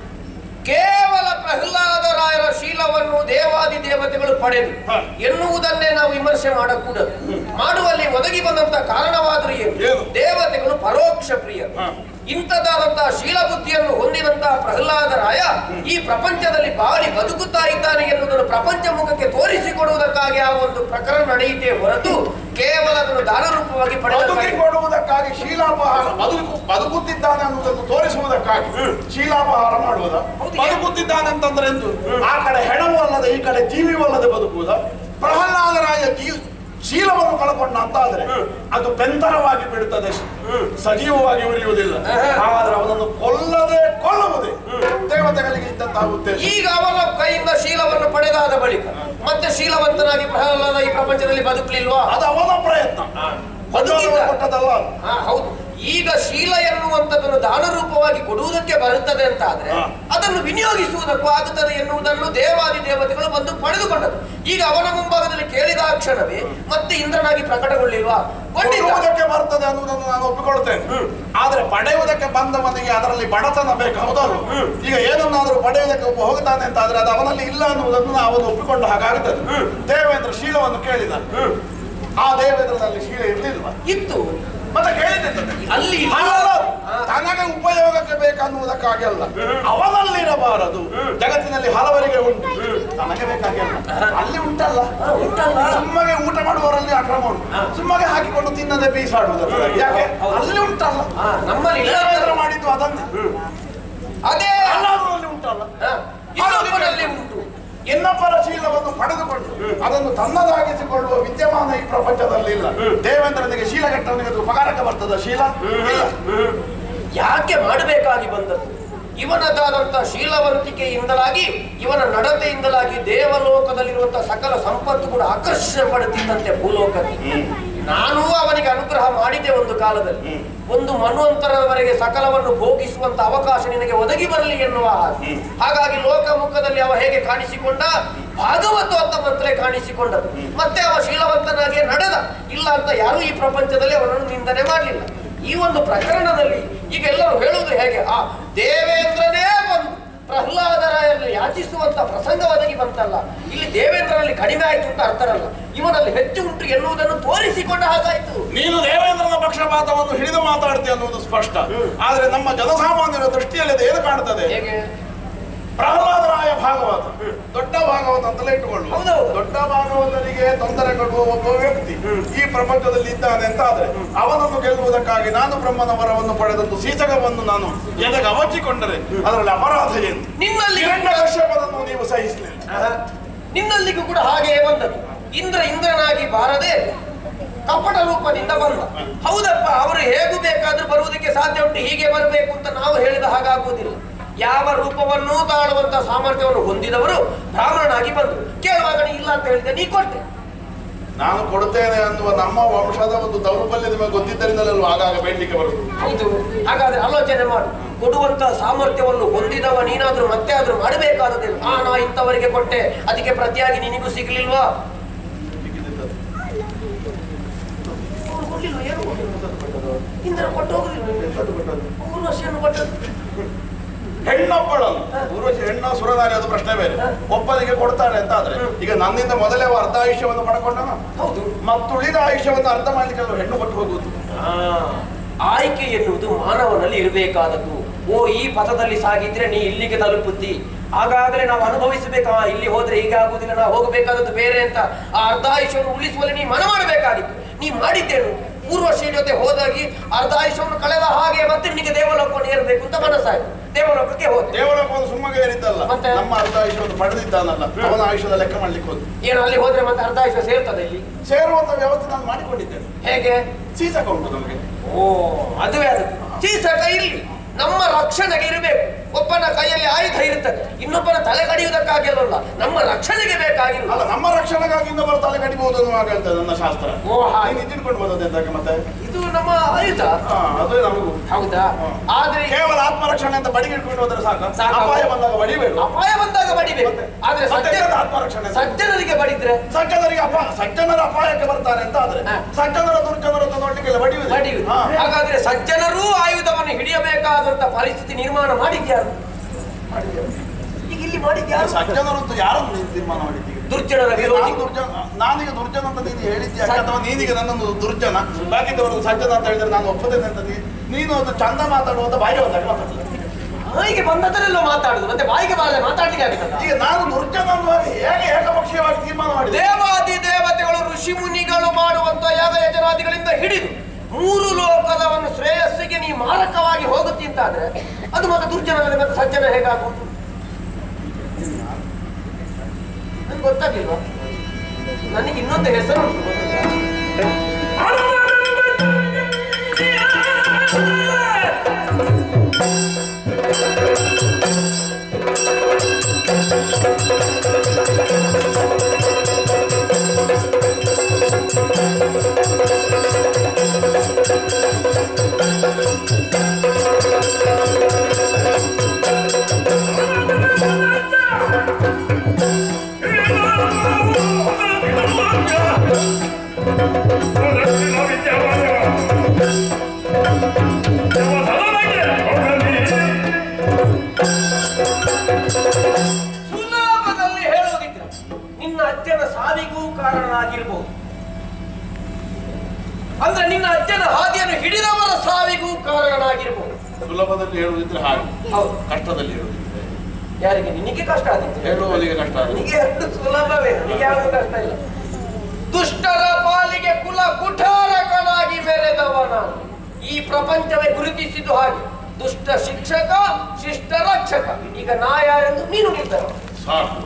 ಕೇವಲ ಪ್ರಹ್ಲಾದರಾಯರ ಶೀಲವನ್ನು ದೇವಾದಿ ದೇವತೆಗಳು ಪಡೆದು ಹ. ಎನ್ನುವುದನ್ನೇ ನಾವು ವಿಮರ್ಶೆ ಮಾಡಕೂಡದು ಮಾಡುವಲ್ಲಿ ಒದಗಿ ಬಂದಂತ ಕಾರಣವಾದರೂ ಏನು ಏನು? ದೇವತೆಗಳು ಪರೋಕ್ಷ ಪ್ರಿಯರು ಹ. ಇಂಥದಾದಂತಹ ಶೀಲ ಬುದ್ಧಿಯನ್ನು ಹೊಂದಿದಂತಹ ಪ್ರಹ್ಲಾದರಾಯ ಈ ಪ್ರಪಂಚದಲ್ಲಿ ಬಾಳಿ ಬದುಕುತ್ತಾ ಇದ್ದಾನೆ ಎನ್ನುವುದನ್ನು ಪ್ರಪಂಚ ಮುಖಕ್ಕೆ ತೋರಿಸಿಕೊಡುವುದಕ್ಕಾಗಿ ಆ ಒಂದು ಪ್ರಕರಣ ನಡೆಯಿತೆ ಹೊರತು ಕೇವಲ ಅದನ್ನು ದಾನರೂಪವಾಗಿ ಪಡೆದ ಬದುಕಿ ಕೊಡುವುದಕ್ಕಾಗಿ ಶೀಲಾಪಹಾರ ಬದುಕು ಬದುಕುತ್ತಿದ್ದಾನೆ ಅನ್ನುವುದನ್ನು ತೋರಿಸುವುದಕ್ಕಾಗಿ ಶೀಲಾಪಹಾರ ಮಾಡುವುದ ಹೌದು. ಬದುಕುತ್ತಿದ್ದಾನೆ ಅಂತಂದ್ರೆ ಎಂದು ಆ ಕಡೆ ಹೆಣವೂ ಅಲ್ಲದೆ ಈ ಕಡೆ ಜೀವಿಯೂ ಅಲ್ಲದೆ ಬದುಕುವುದ ಪ್ರಹ್ಲಾದರಾಯ ಜೀವ ಶೀಲವನ್ನು ಕಳ್ಕೊಂಡ ಅಂತಾದ್ರೆ ಅದು ಬೆಂತರವಾಗಿ ಬಿಡುತ್ತದೆ ಸಜೀವವಾಗಿ ಉಳಿಯುವುದಿಲ್ಲ ಹಾಗಾದ್ರೆ ಅವನನ್ನು ಕೊಲ್ಲದೆ ಕೊಲ್ಲುವುದೇ ದೇವತೆಗಳಿಗೆ ಇದ್ದಂತಹ ಉದ್ದೇಶ ಈಗ ಅವನ ಕೈಯಿಂದ ಶೀಲವನ್ನು ಪಡೆದಾದ ಬಳಿಕ ಮತ್ತೆ ಶೀಲವಂತನಾಗಿ ಪ್ರಹ್ಲಾದ ಈ ಪ್ರಪಂಚದಲ್ಲಿ ಬದುಕಲಿಲ್ವಾ ಅದು ಅವನ ಪ್ರಯತ್ನ ಬದುಕಿದ್ದ. ಕೊಟ್ಟದಲ್ಲ ಅದು. ಹಾ ಹೌದು ಈಗ ಶೀಲ ಎನ್ನುವಂಥದ್ದನ್ನು ದಾನ ರೂಪವಾಗಿ ಕೊಡುವುದಕ್ಕೆ ಬರುತ್ತದೆ ಅಂತ ಆದ್ರೆ ಹಾ. ಅದನ್ನು ವಿನಿಯೋಗಿಸುವುದಕ್ಕೂ ಆಗುತ್ತದೆ ಎನ್ನುವುದನ್ನು ದೇವಾದಿ ದೇವತೆಗಳು ಬಂದು ಪಡೆದುಕೊಂಡರು ಈಗ ಅವನ ಮುಂಭಾಗದಲ್ಲಿ ಕೇಳಿದ ಕ್ಷಣವೇ ಮತ್ತೆ ಇಂದ್ರನಾಗಿ ಪ್ರಕಟಗೊಳ್ಳಿಲ್ವಾ ಗೊಂಡಿದ್ದ ಕೊಡುವುದಕ್ಕೆ ಬರ್ತದೆ ಅನ್ನುವುದನ್ನು ನಾನು ಒಪ್ಪಿಕೊಳ್ತೇನೆ ಆದ್ರೆ ಪಡೆಯುವುದಕ್ಕೆ ಬಂದವನಿಗೆ ಅದರಲ್ಲಿ ಬಡತನ ಬೇಕು ಹೌದಲ್ವ ಈಗ ಏನನ್ನಾದರೂ ಪಡೆಯುವುದಕ್ಕೆ ಒಬ್ಬ ಹೋಗ್ತಾನೆ ಅಂತ ಆದ್ರೆ ಅದು ಅವನಲ್ಲಿ ಇಲ್ಲ ಅನ್ನುವುದನ್ನು ಅವನು ಒಪ್ಪಿಕೊಂಡ ಹಾಗಾಗುತ್ತದೆ ದೇವೇಂದ್ರ ಶೀಲವನ್ನು ಕೇಳಿದ ಆ ದೇವೇಂದ್ರನಲ್ಲಿ ಶೀಲ ಇರ್ಲಿಲ್ವಾ ಇತ್ತು ಮತ್ತೆ ಕೇಳಿದ್ದೆ ಅಲ್ಲಿ ಇಲ್ಲ. ಹಾಗಲ್ಲ, ತನಗೆ ಉಪಯೋಗಕ್ಕೆ ಬೇಕನ್ನುವುದಕ್ಕಾಗಿ ಅಲ್ಲ ಅವನಲ್ಲಿರಬಾರದು ಜಗತ್ತಿನಲ್ಲಿ ಹಲವರಿಗೆ ಉಂಟು ತನಗೆ ಬೇಕಾಗಿ ಅಲ್ಲ ಅಲ್ಲಿ ಉಂಟಲ್ಲ ಉಂಟಲ್ಲ? ಸುಮ್ಮಗೆ ಊಟ ಮಾಡುವವರಲ್ಲಿ ಅಕ್ರಮ ಉಂಟು ಸುಮ್ಮಗೆ ಹಾಕಿಕೊಂಡು ತಿನ್ನದೆ ಬೀಸಾಡುವುದು ಯಾಕೆ ಅಲ್ಲಿ ಉಂಟಲ್ಲ ಹಾ, ನಮ್ಮಲ್ಲಿ ಇಲ್ಲ. ದೇವೇಂದ್ರ ಮಾಡಿದ್ದು ಅದನ್ನೇ ಅದೇ ಎಲ್ಲದರಲ್ಲಿ ಉಂಟಲ್ಲ ಹಾ, ಇನ್ನೊಬ್ಬನಲ್ಲಿ ಉಂಟು ಇನ್ನೊಬ್ಬರ ಶೀಲವನ್ನು ಪಡೆದುಕೊಂಡು ಅದನ್ನು ತನ್ನದಾಗಿಸಿಕೊಳ್ಳುವ ವಿದ್ಯಮಾನ ಈ ಪ್ರಪಂಚದಲ್ಲಿ ಇಲ್ಲ ದೇವೇಂದ್ರನಿಗೆ ಶೀಲಗೆಟ್ಟವನಿಗೆ ಅದು ಉಪಕಾರಕ್ಕೆ ಬರ್ತದ ಶೀಲ ಇಲ್ಲ ಯಾಕೆ ಮಾಡಬೇಕಾಗಿ ಬಂದದ್ದು ಇವನದಾದಂತ ಶೀಲವಂತಿಕೆಯಿಂದಲಾಗಿ ಇವನ ನಡತೆಯಿಂದಲಾಗಿ ದೇವಲೋಕದಲ್ಲಿರುವಂತಹ ಸಕಲ ಸಂಪತ್ತು ಕೂಡ ಆಕರ್ಷಣೆ ಪಡುತ್ತಿದ್ದಂತೆ ಭೂಲೋಕಕ್ಕೆ ನಾನು ಅವನಿಗೆ ಅನುಗ್ರಹ ಮಾಡಿದೆ ಒಂದು ಕಾಲದಲ್ಲಿ ಒಂದು ಮನ್ವಂತರವರೆಗೆ ಸಕಲವನ್ನು ಭೋಗಿಸುವಂತ ಅವಕಾಶ ನಿನಗೆ ಒದಗಿ ಬರಲಿ ಎನ್ನುವ ಆಸೆ. ಹಾಗಾಗಿ ಲೋಕಮುಖದಲ್ಲಿ ಅವ ಹೇಗೆ ಕಾಣಿಸಿಕೊಂಡ ಭಾಗವತ ಅಂತ ಮಂತ್ರೇ ಕಾಣಿಸಿಕೊಂಡದ್ದು ಮತ್ತೆ ಅವ ಶೀಲವಂತನಾಗಿ ನಡೆದ ಇಲ್ಲ ಅಂತ ಯಾರೂ ಈ ಪ್ರಪಂಚದಲ್ಲಿ ಅವನನ್ನು ನಿಂದನೆ ಮಾಡಲಿಲ್ಲ ಈ ಒಂದು ಪ್ರಕರಣದಲ್ಲಿ ಈಗ ಎಲ್ಲರೂ ಹೇಳುವುದು ಹೇಗೆ ಆ ದೇವೇಂದ್ರನೇ ಬಂದು ಪ್ರಹ್ಲಾದರಾಯನ್ನು ಯಾಚಿಸುವಂತ ಪ್ರಸಂಗ ಒದಗಿ ಬಂತಲ್ಲ ಇಲ್ಲಿ ದೇವೇಂದ್ರನಲ್ಲಿ ಕಡಿಮೆ ಆಯ್ತು ಅಂತ ಅರ್ಥರಲ್ಲ ಇವನಲ್ಲಿ ಹೆಚ್ಚು ಉಂಟು ಎನ್ನುವುದನ್ನು ತೋರಿಸಿಕೊಂಡ ಹಾಗಾಯ್ತು ನೀನು ದೇವೇಂದ್ರನ ಪಕ್ಷಪಾತವನ್ನು ಹಿಡಿದು ಮಾತಾಡ್ತೀಯ ಅನ್ನುವುದು ಸ್ಪಷ್ಟ ಆದ್ರೆ ನಮ್ಮ ಜನಸಾಮಾನ್ಯರ ದೃಷ್ಟಿಯಲ್ಲಿ ಅದು ಏನು ಕಾಣ್ತದೆ ಹೇಗೆ ಪ್ರಹ್ಲಾದರಾಯ ಭಾಗವತ ದೊಡ್ಡ ಭಾಗವತ ಅಂತಲೇ ಇಟ್ಟುಕೊಳ್ಳು ಹೌದೌದು. ದೊಡ್ಡ ಭಾಗವತನಿಗೆ ತೊಂದರೆ ಕೊಡುವ ಒಬ್ಬ ವ್ಯಕ್ತಿ ಈ ಪ್ರಪಂಚದಲ್ಲಿ ಇದ್ದಾನೆ ಅಂತ ಆದ್ರೆ ಅವನನ್ನು ಗೆಲ್ಲುವುದಕ್ಕಾಗಿ ನಾನು ಬ್ರಹ್ಮನ ವರವನ್ನು ಪಡೆದದ್ದು ಸೀಸಕವನ್ನು ನಾನು ಎದೆಗೆ ಅವಚಿಕೊಂಡರೆ ಅದರಲ್ಲಿ ಅಪರಾಧ ಏನು ನಿನ್ನಲ್ಲಿ ಕಶ್ಯಪನನ್ನು ನೀವು ಸಹಿಸಲಿಲ್ಲ ಆಹಾ. ನಿನ್ನಲ್ಲಿಗೂ ಕೂಡ ಹಾಗೆಯೇ ಬಂದದ್ದು ಇಂದ್ರ ಇಂದ್ರನಾಗಿ ಬಾರದೆ ಕಪಟ ರೂಪದಿಂದ ಬಂದ ಹೌದಪ್ಪ ಅವರು ಹೇಗೂ ಬೇಕಾದ್ರೂ ಬರುವುದಕ್ಕೆ ಸಾಧ್ಯ ಉಂಟು ಹೀಗೆ ಬರಬೇಕು ಅಂತ ನಾವು ಹೇಳಿದ ಹಾಗಾಗುವುದಿಲ್ಲ ಯಾವ ರೂಪವನ್ನೂ ತಾಳುವಂತ ಸಾಮರ್ಥ್ಯವನ್ನು ಹೊಂದಿದವರು ಬ್ರಾಹ್ಮಣನಾಗಿ ಬಂದರು ಕೇಳುವಾಗ ನೀ ಇಲ್ಲ ಅಂತ ಹೇಳಿದೆ ನೀ ಕೊಟ್ಟೆ ನಾನು ಕೊಡುತ್ತೇನೆ ಅನ್ನುವ ನಮ್ಮ ವಂಶದ ಒಂದು ದೌರ್ಬಲ್ಯ ನಿಮಗೆ ಗೊತ್ತಿದ್ದರಿಂದಲೇ ಆಗಾಗ ಬೇಡಲಿಕ್ಕೆ ಬರುವುದು ಹೌದು ಹಾಗಾದ್ರೆ ಆಲೋಚನೆ ಮಾಡು ಕೊಡುವಂತ ಸಾಮರ್ಥ್ಯವನ್ನು ಹೊಂದಿದವ ನೀನಾದ್ರೂ ಮತ್ತೆ ಆದ್ರೂ ಮಾಡಬೇಕಾದದೇನು ಆ ನಾ ಇಂಥವರಿಗೆ ಕೊಟ್ಟೆ ಅದಕ್ಕೆ ಪ್ರತಿಯಾಗಿ ನಿನಗೂ ಸಿಗ್ಲಿಲ್ವಾ ಅವ್ರು ಕೊಡ್ಲಿಲ್ವಾ? ಏನು ಕೊಡ್ಲಿಲ್ವಾ? ಇಂದ್ರ ಕೊಟ್ಟು ಹೋಗುದಿಲ್ಲ ಮೂರು ವರ್ಷ ಕೊಟ್ಟದ್ದು ಹೆಣ್ಣೊಬ್ಬಳನ್ನು ಊರ್ವಶಿ ಹೆಣ್ಣ ಸುರನಾರಿ ಅದು ಪ್ರಶ್ನೆ ಬೇರೆ ಒಬ್ಬನಿಗೆ ಕೊಡ್ತಾಳೆ ಅಂತ ಆದ್ರೆ ಈಗ ನನ್ನಿಂದ ಮೊದಲೇ ಅವ ಅರ್ಧ ಆಯುಷ್ಯವನ್ನು ಪಡ್ಕೊಂಡನ ಹೌದು ಮತ್ತುಳಿದ ಆಯುಷ್ಯವನ್ನು ಅರ್ಧ ಮಾಡ್ಲಿಕ್ಕೆ ಅಲ್ವ ಹೆಣ್ಣು ಕೊಟ್ಟು ಹೋಗುವುದು ಆ, ಆಯ್ಕೆ ಎನ್ನುವುದು ಮಾನವನಲ್ಲಿ ಇರಬೇಕಾದದ್ದು ಓ ಈ ಪಥದಲ್ಲಿ ಸಾಗಿದ್ರೆ ನೀ ಇಲ್ಲಿಗೆ ತಲುಪುತ್ತಿ ಹಾಗಾದ್ರೆ ನಾವು ಅನುಭವಿಸಬೇಕಾ ಇಲ್ಲಿ ಹೋದ್ರೆ ಹೀಗೆ ಆಗುದಿಲ್ಲ ನಾವು ಹೋಗಬೇಕಾದದ್ದು ಬೇರೆ ಅಂತ ಆ ಅರ್ಧಾಯುಷ್ಯವನ್ನು ಉಳಿಸುವಲ್ಲಿ ನೀ ಮನ ಮಾಡಬೇಕಾಗಿತ್ತು ನೀ ಮಾಡಿದ್ದೇನು ಪೂರ್ವಶ್ರೀ ಜೊತೆ ಹೋದಾಗಿ ಅರ್ಧಾಯುಷ್ಯವನ್ನು ಕಳೆದ ಹಾಗೆ ಮತ್ತೆ ನಿನಗೆ ದೇವಲೋಕವನ್ನು ಏರಬೇಕು ಅಂತ ಮನಸ್ಸಾಯ್ತು ದೇವಲೋಕಕ್ಕೆ ಹೋದೆ ದೇವಲೋಕವನ್ನು ಸುಮ್ಮಗೆ ಏರಿದ್ದಲ್ಲ ಮತ್ತೆ? ನಮ್ಮ ಅರ್ಧ ಆಯುಷ್ಯವನ್ನು ಪಡೆದಿದ್ದಾನಲ್ಲ ಅವನ ಆಯುಷ್ಯದ ಲೆಕ್ಕ ಮಾಡ್ಲಿಕ್ಕೆ ಹೋದ್ ಏನು ಅಲ್ಲಿ ಹೋದ್ರೆ ಮತ್ತೆ ಅರ್ಧಾಯುಷ್ಯ ಸೇರ್ತದೆ ಇಲ್ಲಿ ಸೇರುವಂತ ವ್ಯವಸ್ಥೆ ನಾನು ಮಾಡಿಕೊಂಡಿದ್ದೇನೆ ಹೇಗೆ ಸೀಸಕ ಉಂಟು ನಮಗೆ ಓ ಅದುವೇ ಅದು ಚೀಸಕ ಇಲ್ಲಿ ನಮ್ಮ ರಕ್ಷಣೆಗೆ ಇರಬೇಕು ಒಬ್ಬನ ಕೈಯಲ್ಲಿ ಆಯುಧ ಇರುತ್ತದೆ ಇನ್ನೊಬ್ಬನ ತಲೆ ಕಡಿಯುವುದಕ್ಕಾಗಿ ಅಲ್ಲ ನಮ್ಮ ರಕ್ಷಣೆಗೆ ಬೇಕಾಗಿಲ್ಲ ಅಲ್ಲ ನಮ್ಮ ರಕ್ಷಣೆಗಾಗಿ ಇನ್ನೊಬ್ಬರ ತಲೆ ಕಡಿಬಹುದು ಅನ್ನುವಾಗ ಹೇಳ್ತದೆ ನನ್ನ ಶಾಸ್ತ್ರ ಓ, ಹಾಗೆ. ನೀನು ಇದ್ದಿಟ್ಕೊಂಡು ಬಂದದ್ದು ಎಂತಕ್ಕೆ ಮತ್ತೆ ಇದು ನಮ್ಮ ಆಯುಧ ಹಾ ಅದೇ ನಮಗೂ ಹೌದಾ ಆದ್ರೆ ಕೇವಲ ಆತ್ಮರಕ್ಷಣೆ ಅಂತ ಬಡಿಗೆ ಇಟ್ಕೊಂಡು ಹೋದ್ರೆ ಸಾಕ ಸಾಕು. ಅಪಾಯ ಬಂದಾಗ ಬಡಿಬೇಡ ಅಪಾಯ ಬಂದಾಗ ಬಡಿಬೇಕು ಮತ್ತೆ? ಆದ್ರೆ ಮತ್ತೆ ಸಜ್ಜನ ಎಂತದು ಆತ್ಮರಕ್ಷಣೆ? ಸಜ್ಜನರಿಗೆ ಬಡಿದ್ರೆ ಸಜ್ಜನರಿಗೆ ಅಪ ಸಜ್ಜನರ ಅಪಾಯಕ್ಕೆ ಬರ್ತಾರೆ ಅಂತ ಆದ್ರೆ ಹಾ. ಸಜ್ಜನರ ದುರ್ಜನರನ್ನು ನೋಡ್ಲಿಕ್ಕೆ ಬಡಿಯುವುದು ಬಡಿಯುವುದು ಹಾ. ಹಾಗಾದ್ರೆ ಸಜ್ಜನರೂ ಆಯುಧವನ್ನು ಹಿಡಿಯಬೇಕಾದಂತ ಪರಿಸ್ಥಿತಿ ನಿರ್ಮಾಣ ಮಾಡಿದ್ಯಾರು ಈಗ ಇಲ್ಲಿ ಮಾಡಿದ್ಯಾರು ಸಜ್ಜನರಂತೂ ಯಾರನ್ನು ನೀನು ತೀರ್ಮಾನ ಮಾಡಿದ್ದೀಗ ದುರ್ಜನರ ನಾನು ವಿರೋಧಿ ದುರ್ಜನ ನಾನೀಗ ದುರ್ಜನ ಅಂತ ನೀನು ಹೇಳಿದ್ಯಾ ಅಥವಾ ನೀನೀಗ ನನ್ನನ್ನು ದುರ್ಜನ ಬಾಕಿದವರು ಸಜ್ಜನ ಅಂತ ಹೇಳಿದ್ರೆ ನಾನು ಒಪ್ಪದೇನೆ ಅಂತ ನೀ- ನೀನು ಅದು ಚಂದ ಮಾತಾಡುವಂತ ಬಾಯಿ ಬಂದಾಗ ಮಾತಾಡ್ತೀನಿ ಬಾಯಿಗೆ ಬಂದದನ್ನೆಲ್ಲ ಮಾತಾಡುದು ಮತ್ತೆ ಬಾಯಿಗೆ ಬಾರದೆ ಮಾತಾಡ್ಲಿಕ್ಕೆ ಆಗ್ತದ ಈಗ ನಾನು ದುರ್ಜನ ಅನ್ನುವಾಗ ಹೇಗೆ ಏಕಪಕ್ಷೀಯವಾಗಿ ತೀರ್ಮಾನ ಮಾಡಿದೆ ದೇವಾದಿ ದೇವತೆಗಳು ಋಷಿ ಮುನಿಗಳು ಮಾಡುವಂತ ಯಾಗ ಯಜನಾದಿಗಳಿಂದ ಹಿಡಿದು ಮೂರು ಲೋಕದವನ್ನು ಶ್ರೇಯಸ್ಸಿಗೆ ನೀ ಮಾರಕವಾಗಿ ಹೋಗುತ್ತಿ ಅಂತಾದ್ರೆ ಅದು ಮತ್ತೆ ದುರ್ಜನದಲ್ಲಿ ಮತ್ತೆ ಸಜ್ಜನ ಹೇಗಾಗುವುದು ನನ್ಗೆ ಗೊತ್ತಾಗಿಲ್ವಾ ನನಗೆ ಇನ್ನೊಂದು ಹೆಸರು ಉಂಟು ಗೊತ್ತುಂಟಾ? ಸುಲಭದಲ್ಲಿ ಹೇಳುವುದಿದ್ರೆ ನಿನ್ನ ಅಜ್ಜನ ಸಾವಿಗೂ ಕಾರಣನಾಗಿರ್ಬೋದು ಅಂದ್ರೆ ನಿನ್ನ ಅಜ್ಜನ ಹಾದಿಯನ್ನು ಹಿಡಿದವರ ಸಾವಿಗೂ ಕಾರಣನಾಗಿರ್ಬೋದು ಸುಲಭದಲ್ಲಿ ಹೇಳುವುದಿದ್ರೆ ಹಾಗೆ ಹೌದು ಕಷ್ಟದಲ್ಲಿ ಹೇಳುವುದಿದ್ರೆ ಯಾರಿಗೆ ನಿನಗೆ ಕಷ್ಟ ಆದಿತ್ತು ಹೇಳುವವರಿಗೆ ಕಷ್ಟ ಆಗುತ್ತೆ. ನಿನಗೆ ಅಷ್ಟು ಸುಲಭವೇ ನಿನಗೆ ಯಾವುದು ಕಷ್ಟ ಇಲ್ಲ ದುಷ್ಟರ ಪಾಲಿಗೆ ಕುಲ ಕುಠಾರಕನಾಗಿ ಮೆರೆದವ ನಾನು ಈ ಪ್ರಪಂಚವೇ ಗುರುತಿಸಿದ್ದು ಹಾಗೆ ದುಷ್ಟ ಶಿಕ್ಷಕ ಶಿಷ್ಟ ರಕ್ಷಕ ಈಗ ನಾ ಯಾರೆಂದು ನೀನು ನಿರ್ಧಾರ ಮಾಡು. ಸಾಕು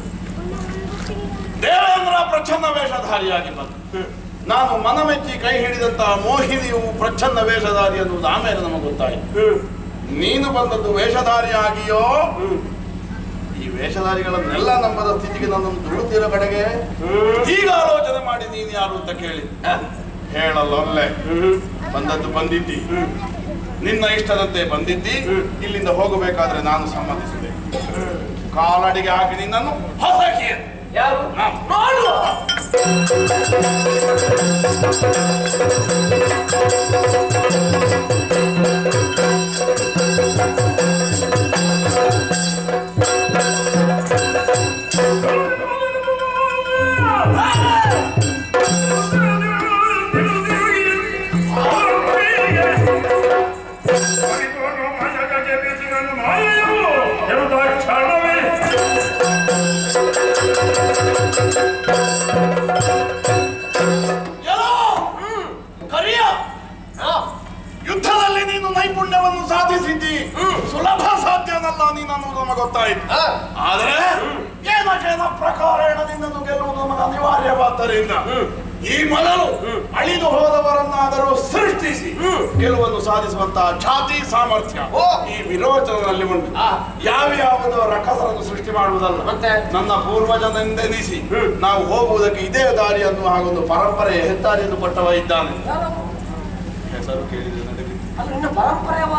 ದೇವೇಂದ್ರ ಪ್ರಚ್ಛನ್ನ ವೇಷಧಾರಿಯಾಗಿ ಬಂದ ನಾನು ಮನಮೆಚ್ಚಿ ಕೈ ಹಿಡಿದಂತಹ ಮೋಹಿನಿಯು ಪ್ರಚ್ಛನ್ನ ವೇಷಧಾರಿ ಅನ್ನುವುದು ಆಮೇಲೆ ನಮಗೆ ಗೊತ್ತಾಯಿತು ನೀನು ಬಂದದ್ದು ವೇಷಧಾರಿಯಾಗಿಯೋ ಈ ವೇಷಧಾರಿಗಳನ್ನೆಲ್ಲ ನಂಬದ ಸ್ಥಿತಿಗೆ ನನ್ನನ್ನು ದುಡುತ್ತಿರೋ ಕಡೆಗೆ ಈಗ ಆಲೋಚನೆ ಮಾಡಿ ನೀನು ಯಾರು ಅಂತ ಕೇಳಿ ಹೇಳಲ್ಲೊಲ್ಲೆ ಬಂದದ್ದು ಬಂದಿದ್ದಿ ನಿನ್ನ ಇಷ್ಟದಂತೆ ಬಂದಿದ್ದಿ ಇಲ್ಲಿಂದ ಹೋಗಬೇಕಾದ್ರೆ ನಾನು ಸಮ್ಮತಿಸಿದೆ ಕಾಲಡಿಗೆ ಹಾಕಿ ನಿನ್ನನ್ನು ಹೊಸಕಿ ಯಾರು ನಾನು. ನೋಡು ಎಲ್ಲೋ ಕರಿಯ ಯುದ್ಧದಲ್ಲಿ ನೀನು ನೈಪುಣ್ಯವನ್ನು ಸಾಧಿಸಿದ್ದಿ ಸುಲಭ ಸಾಧ್ಯನಲ್ಲ ನೀನು ಅನ್ನೋದು ನಮಗೆ ಗೊತ್ತಾಯಿತು ಆದ್ರೆ ಏನಕ್ಕೇನ ಪ್ರಕಾರೇಣ ನಿನ್ನನ್ನು ಗೆಲ್ಲುವುದು ನಮಗೆ ಅನಿವಾರ್ಯವಾದ್ದರಿಂದ ಈ ಮೊದಲು ಅಳಿದು ಹೋದವರನ್ನಾದರೂ ಸೃಷ್ಟಿಸಿ ಗೆಲುವನ್ನು ಸಾಧಿಸುವಂತಹ ಛಾತಿ ಸಾಮರ್ಥ್ಯ ಓ. ಈ ವಿರೋಚನಲ್ಲಿ ಉಂಟು ಆ. ಯಾವ್ಯಾವುದೋ ರಕ್ಕಸರನ್ನು ಸೃಷ್ಟಿ ಮಾಡುವುದಲ್ಲ ಮತ್ತೆ? ನನ್ನ ಪೂರ್ವಜನೆಂದೆನಿಸಿ ನಾವು ಹೋಗುವುದಕ್ಕೆ ಇದೇ ದಾರಿ ಅನ್ನುವ ಹಾಗೊಂದು ಪರಂಪರೆ ಹೆದ್ದಾರಿಯನ್ನು ಕೊಟ್ಟವ ಇದ್ದಾನೆ ಹೆಸರು ಕೇಳಿದ್ರೆ ನನಗೆ ಅದು ನಿನ್ನ ಪರಂಪರೆಯವ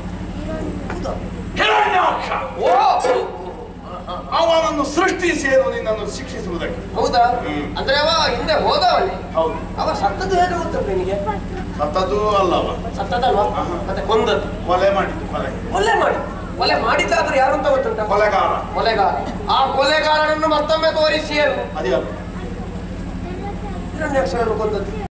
ಹಿರಣ್ಯಾಕ್ಷ ಓ ಅವನನ್ನು ಸೃಷ್ಟಿಸಿ ಏನು ನಿನ್ನನ್ನು ಶಿಕ್ಷಿಸುವುದಕ್ಕೆ ಹೌದಾ ಹ್ಮ್. ಅಂದ್ರೆ ಅವ ಹಿಂದೆ ಹೋದವನೇ ಹೌದು ಅವ ಸತ್ತದ್ದು ಹೇಗೆ ಗೊತ್ತುಂಟು ನಿನಗೆ ಸತ್ತದ್ದು ಅಲ್ಲವ ಸತ್ತದಲ್ವಾ ಆಹಾ. ಮತ್ತೆ ಕೊಂದದ್ದು ಕೊಲೆ ಮಾಡಿದ್ದು ಕೊಲೆ ಕೊಲೆ ಮಾಡಿ ಕೊಲೆ ಮಾಡಿದ್ದಾದ್ರೆ ಯಾರು ಅಂತ ಗೊತ್ತುಂಟ ಕೊಲೆಗಾರ ಕೊಲೆಗಾರ ಆ ಕೊಲೆಗಾರನನ್ನು ಮತ್ತೊಮ್ಮೆ ತೋರಿಸಿ ಏನು ಅದೇ ಹಿರಣ್ಯಾಕ್ಷರನ್ನು ಕೊಂದದ್ದು